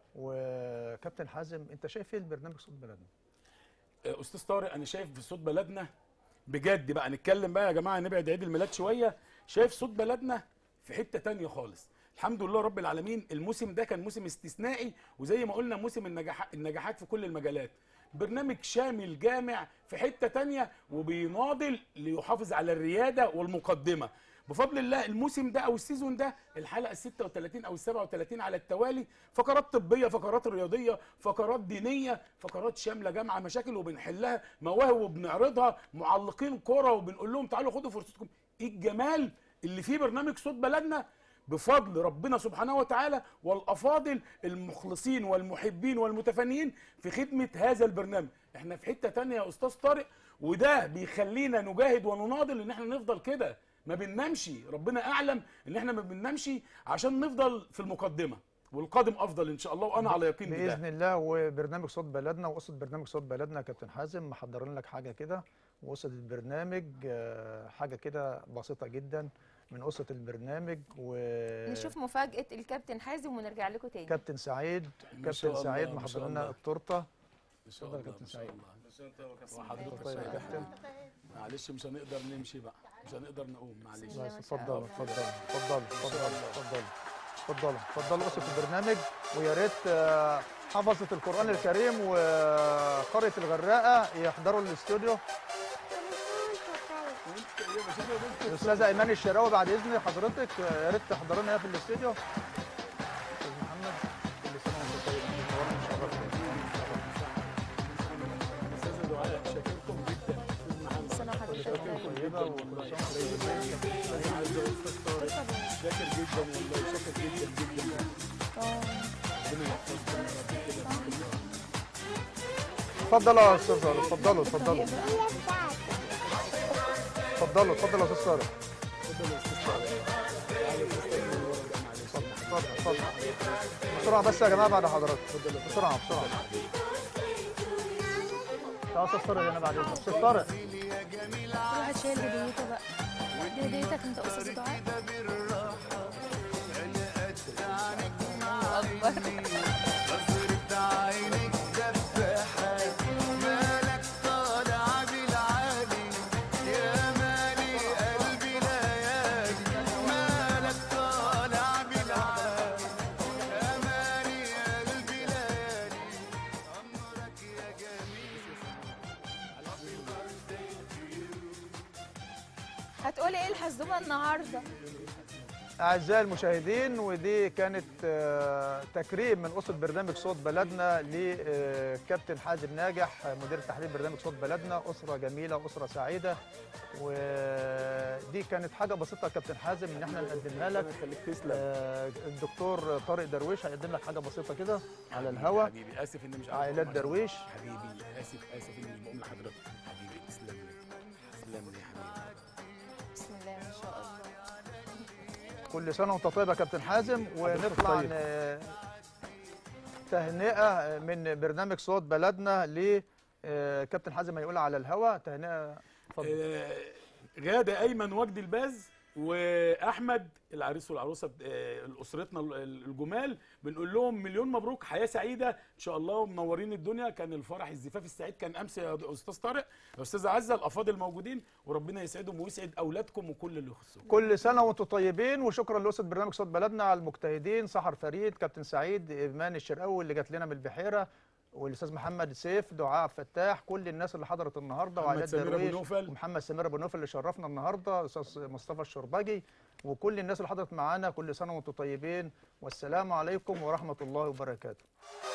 A: وكابتن حازم انت شايف ايه البرنامج صوت بلدنا
D: استاذ طارق انا شايف في صوت بلدنا بجد بقى نتكلم بقى يا جماعه نبعد عيد الميلاد شويه شايف صوت بلدنا في حته تانية خالص الحمد لله رب العالمين الموسم ده كان موسم استثنائي وزي ما قلنا موسم النجاح النجاحات في كل المجالات برنامج شامل جامع في حته تانية وبيناضل ليحافظ على الرياده والمقدمه بفضل الله الموسم ده او السيزون ده الحلقه ال 36 او ال 37 على التوالي فقرات طبيه فقرات رياضيه فقرات دينيه فقرات شامله جامعه مشاكل وبنحلها مواهب وبنعرضها معلقين كوره وبنقول لهم تعالوا خدوا فرصتكم ايه الجمال اللي فيه برنامج صوت بلدنا بفضل ربنا سبحانه وتعالى والافاضل المخلصين والمحبين والمتفانيين في خدمه هذا البرنامج احنا في حته تانية يا استاذ طارق وده بيخلينا نجاهد ونناضل ان احنا نفضل كده ما بننامش ربنا اعلم ان احنا ما بننامش عشان نفضل في المقدمه والقادم افضل ان شاء الله وانا على يقين بده
A: باذن الله وبرنامج صوت بلدنا وقصه برنامج صوت بلدنا يا كابتن حازم محضرين لك حاجه كده وقصه البرنامج آه، حاجه كده بسيطه جدا من قصه البرنامج و
K: نشوف مفاجاه الكابتن حازم ونرجع لكم تاني
A: كابتن سعيد
D: ما شاء
A: كابتن
D: الله،
A: سعيد
D: ما شاء
A: محضر لنا
D: الله.
A: التورته
D: ان شاء
A: اتفضل
D: الله
A: يا كابتن
D: ما شاء
A: سعيد
D: الله
A: وحضرتك
D: طيب
A: طيب يا كابتن
D: معلش مش هنقدر نمشي بقى مش هنقدر نقوم معلش
A: بس اتفضلوا اتفضلوا اتفضلوا اتفضلوا اتفضلوا اتفضلوا اتفضلوا قصه البرنامج ويا ريت آه، حفظة القرآن الكريم وقرية الغراقة يحضروا الاستوديو الأستاذة إيمان الشراوي بعد إذن حضرتك آه، يا ريت تحضروا لنا في الاستوديو أستاذ محمد كل سنة وأنت طيب منورنا
D: استاذ دعاء شاكركم جدا
K: سنه وحضرتك
A: طيبة وكل سنة وأنت طيب
D: انا عايز اقول استاذ طارق شاكر جدا والله شاكر جدا جدا ربنا يحفظكم يا رب كده
A: اتفضلوا يا استاذ طارق اتفضلوا اتفضلوا اتفضلوا اتفضلوا يا استاذ طارق
D: اتفضل يا استاذ طارق تعالى يا استاذ طارق من ورا ده معلش
A: اتفضل اتفضل بسرعة بس يا جماعة بعد حضرتك بسرعة بسرعة يا استاذ طارق انا بعد اذنك استاذ طارق
V: جميل
K: واحد شايل هديته بقى دي هديتك انت استاذ دعاء
B: نظرة عينك دباحة مالك طالع بالعالي
F: هتقولي ايه الحزومه النهارده
A: أعزائي المشاهدين ودي كانت آه، تكريم من أسرة برنامج صوت بلدنا لكابتن حازم ناجح آه، مدير تحرير برنامج صوت بلدنا أسرة جميلة وأسرة سعيدة ودي كانت حاجة بسيطة يا كابتن حازم إن احنا نقدمها لك آه، الدكتور طارق درويش هيقدم لك حاجة بسيطة كده على الهوا
D: حبيبي اسف اني مش عارف
A: عائلات
D: أقوم عشان-
A: درويش.
D: حبيبي اسف اسف اني مش بقوم لحضرتك حبيبي تسلم لي تسلم لي يا حبيبي
K: بسم الله ما شاء الله
A: كل سنة وأنت طيب يا كابتن حازم ونطلع
D: طيب.
A: ن- تهنئة من برنامج صوت بلدنا ل آه، كابتن حازم هيقول على الهوا تهنئة اتفضل
D: آه، غادة ايمن وجدي الباز واحمد العريس والعروسه آه، اسرتنا ال- الجمال بنقول لهم مليون مبروك حياه سعيده ان شاء الله ومنورين الدنيا كان الفرح الزفاف السعيد كان امس يا استاذ طارق يا استاذه عزه الافاضل موجودين وربنا يسعدهم ويسعد اولادكم وكل اللي يخصهم
A: كل سنة وانتم طيبين وشكرا لأسرة برنامج صوت بلدنا على المجتهدين سحر فريد كابتن سعيد إيمان الشرقاوي اللي جات لنا من البحيرة والأستاذ محمد سيف دعاء عبد الفتاح كل الناس اللي حضرت النهارده
D: محمد
A: وعائلات
D: سمير أبو
A: درويش
D: نوفل.
A: ومحمد سمير أبو نوفل اللي شرفنا النهارده أستاذ مصطفى الشربجي وكل الناس اللي حضرت معانا كل سنة وانتم طيبين والسلام عليكم ورحمة الله وبركاته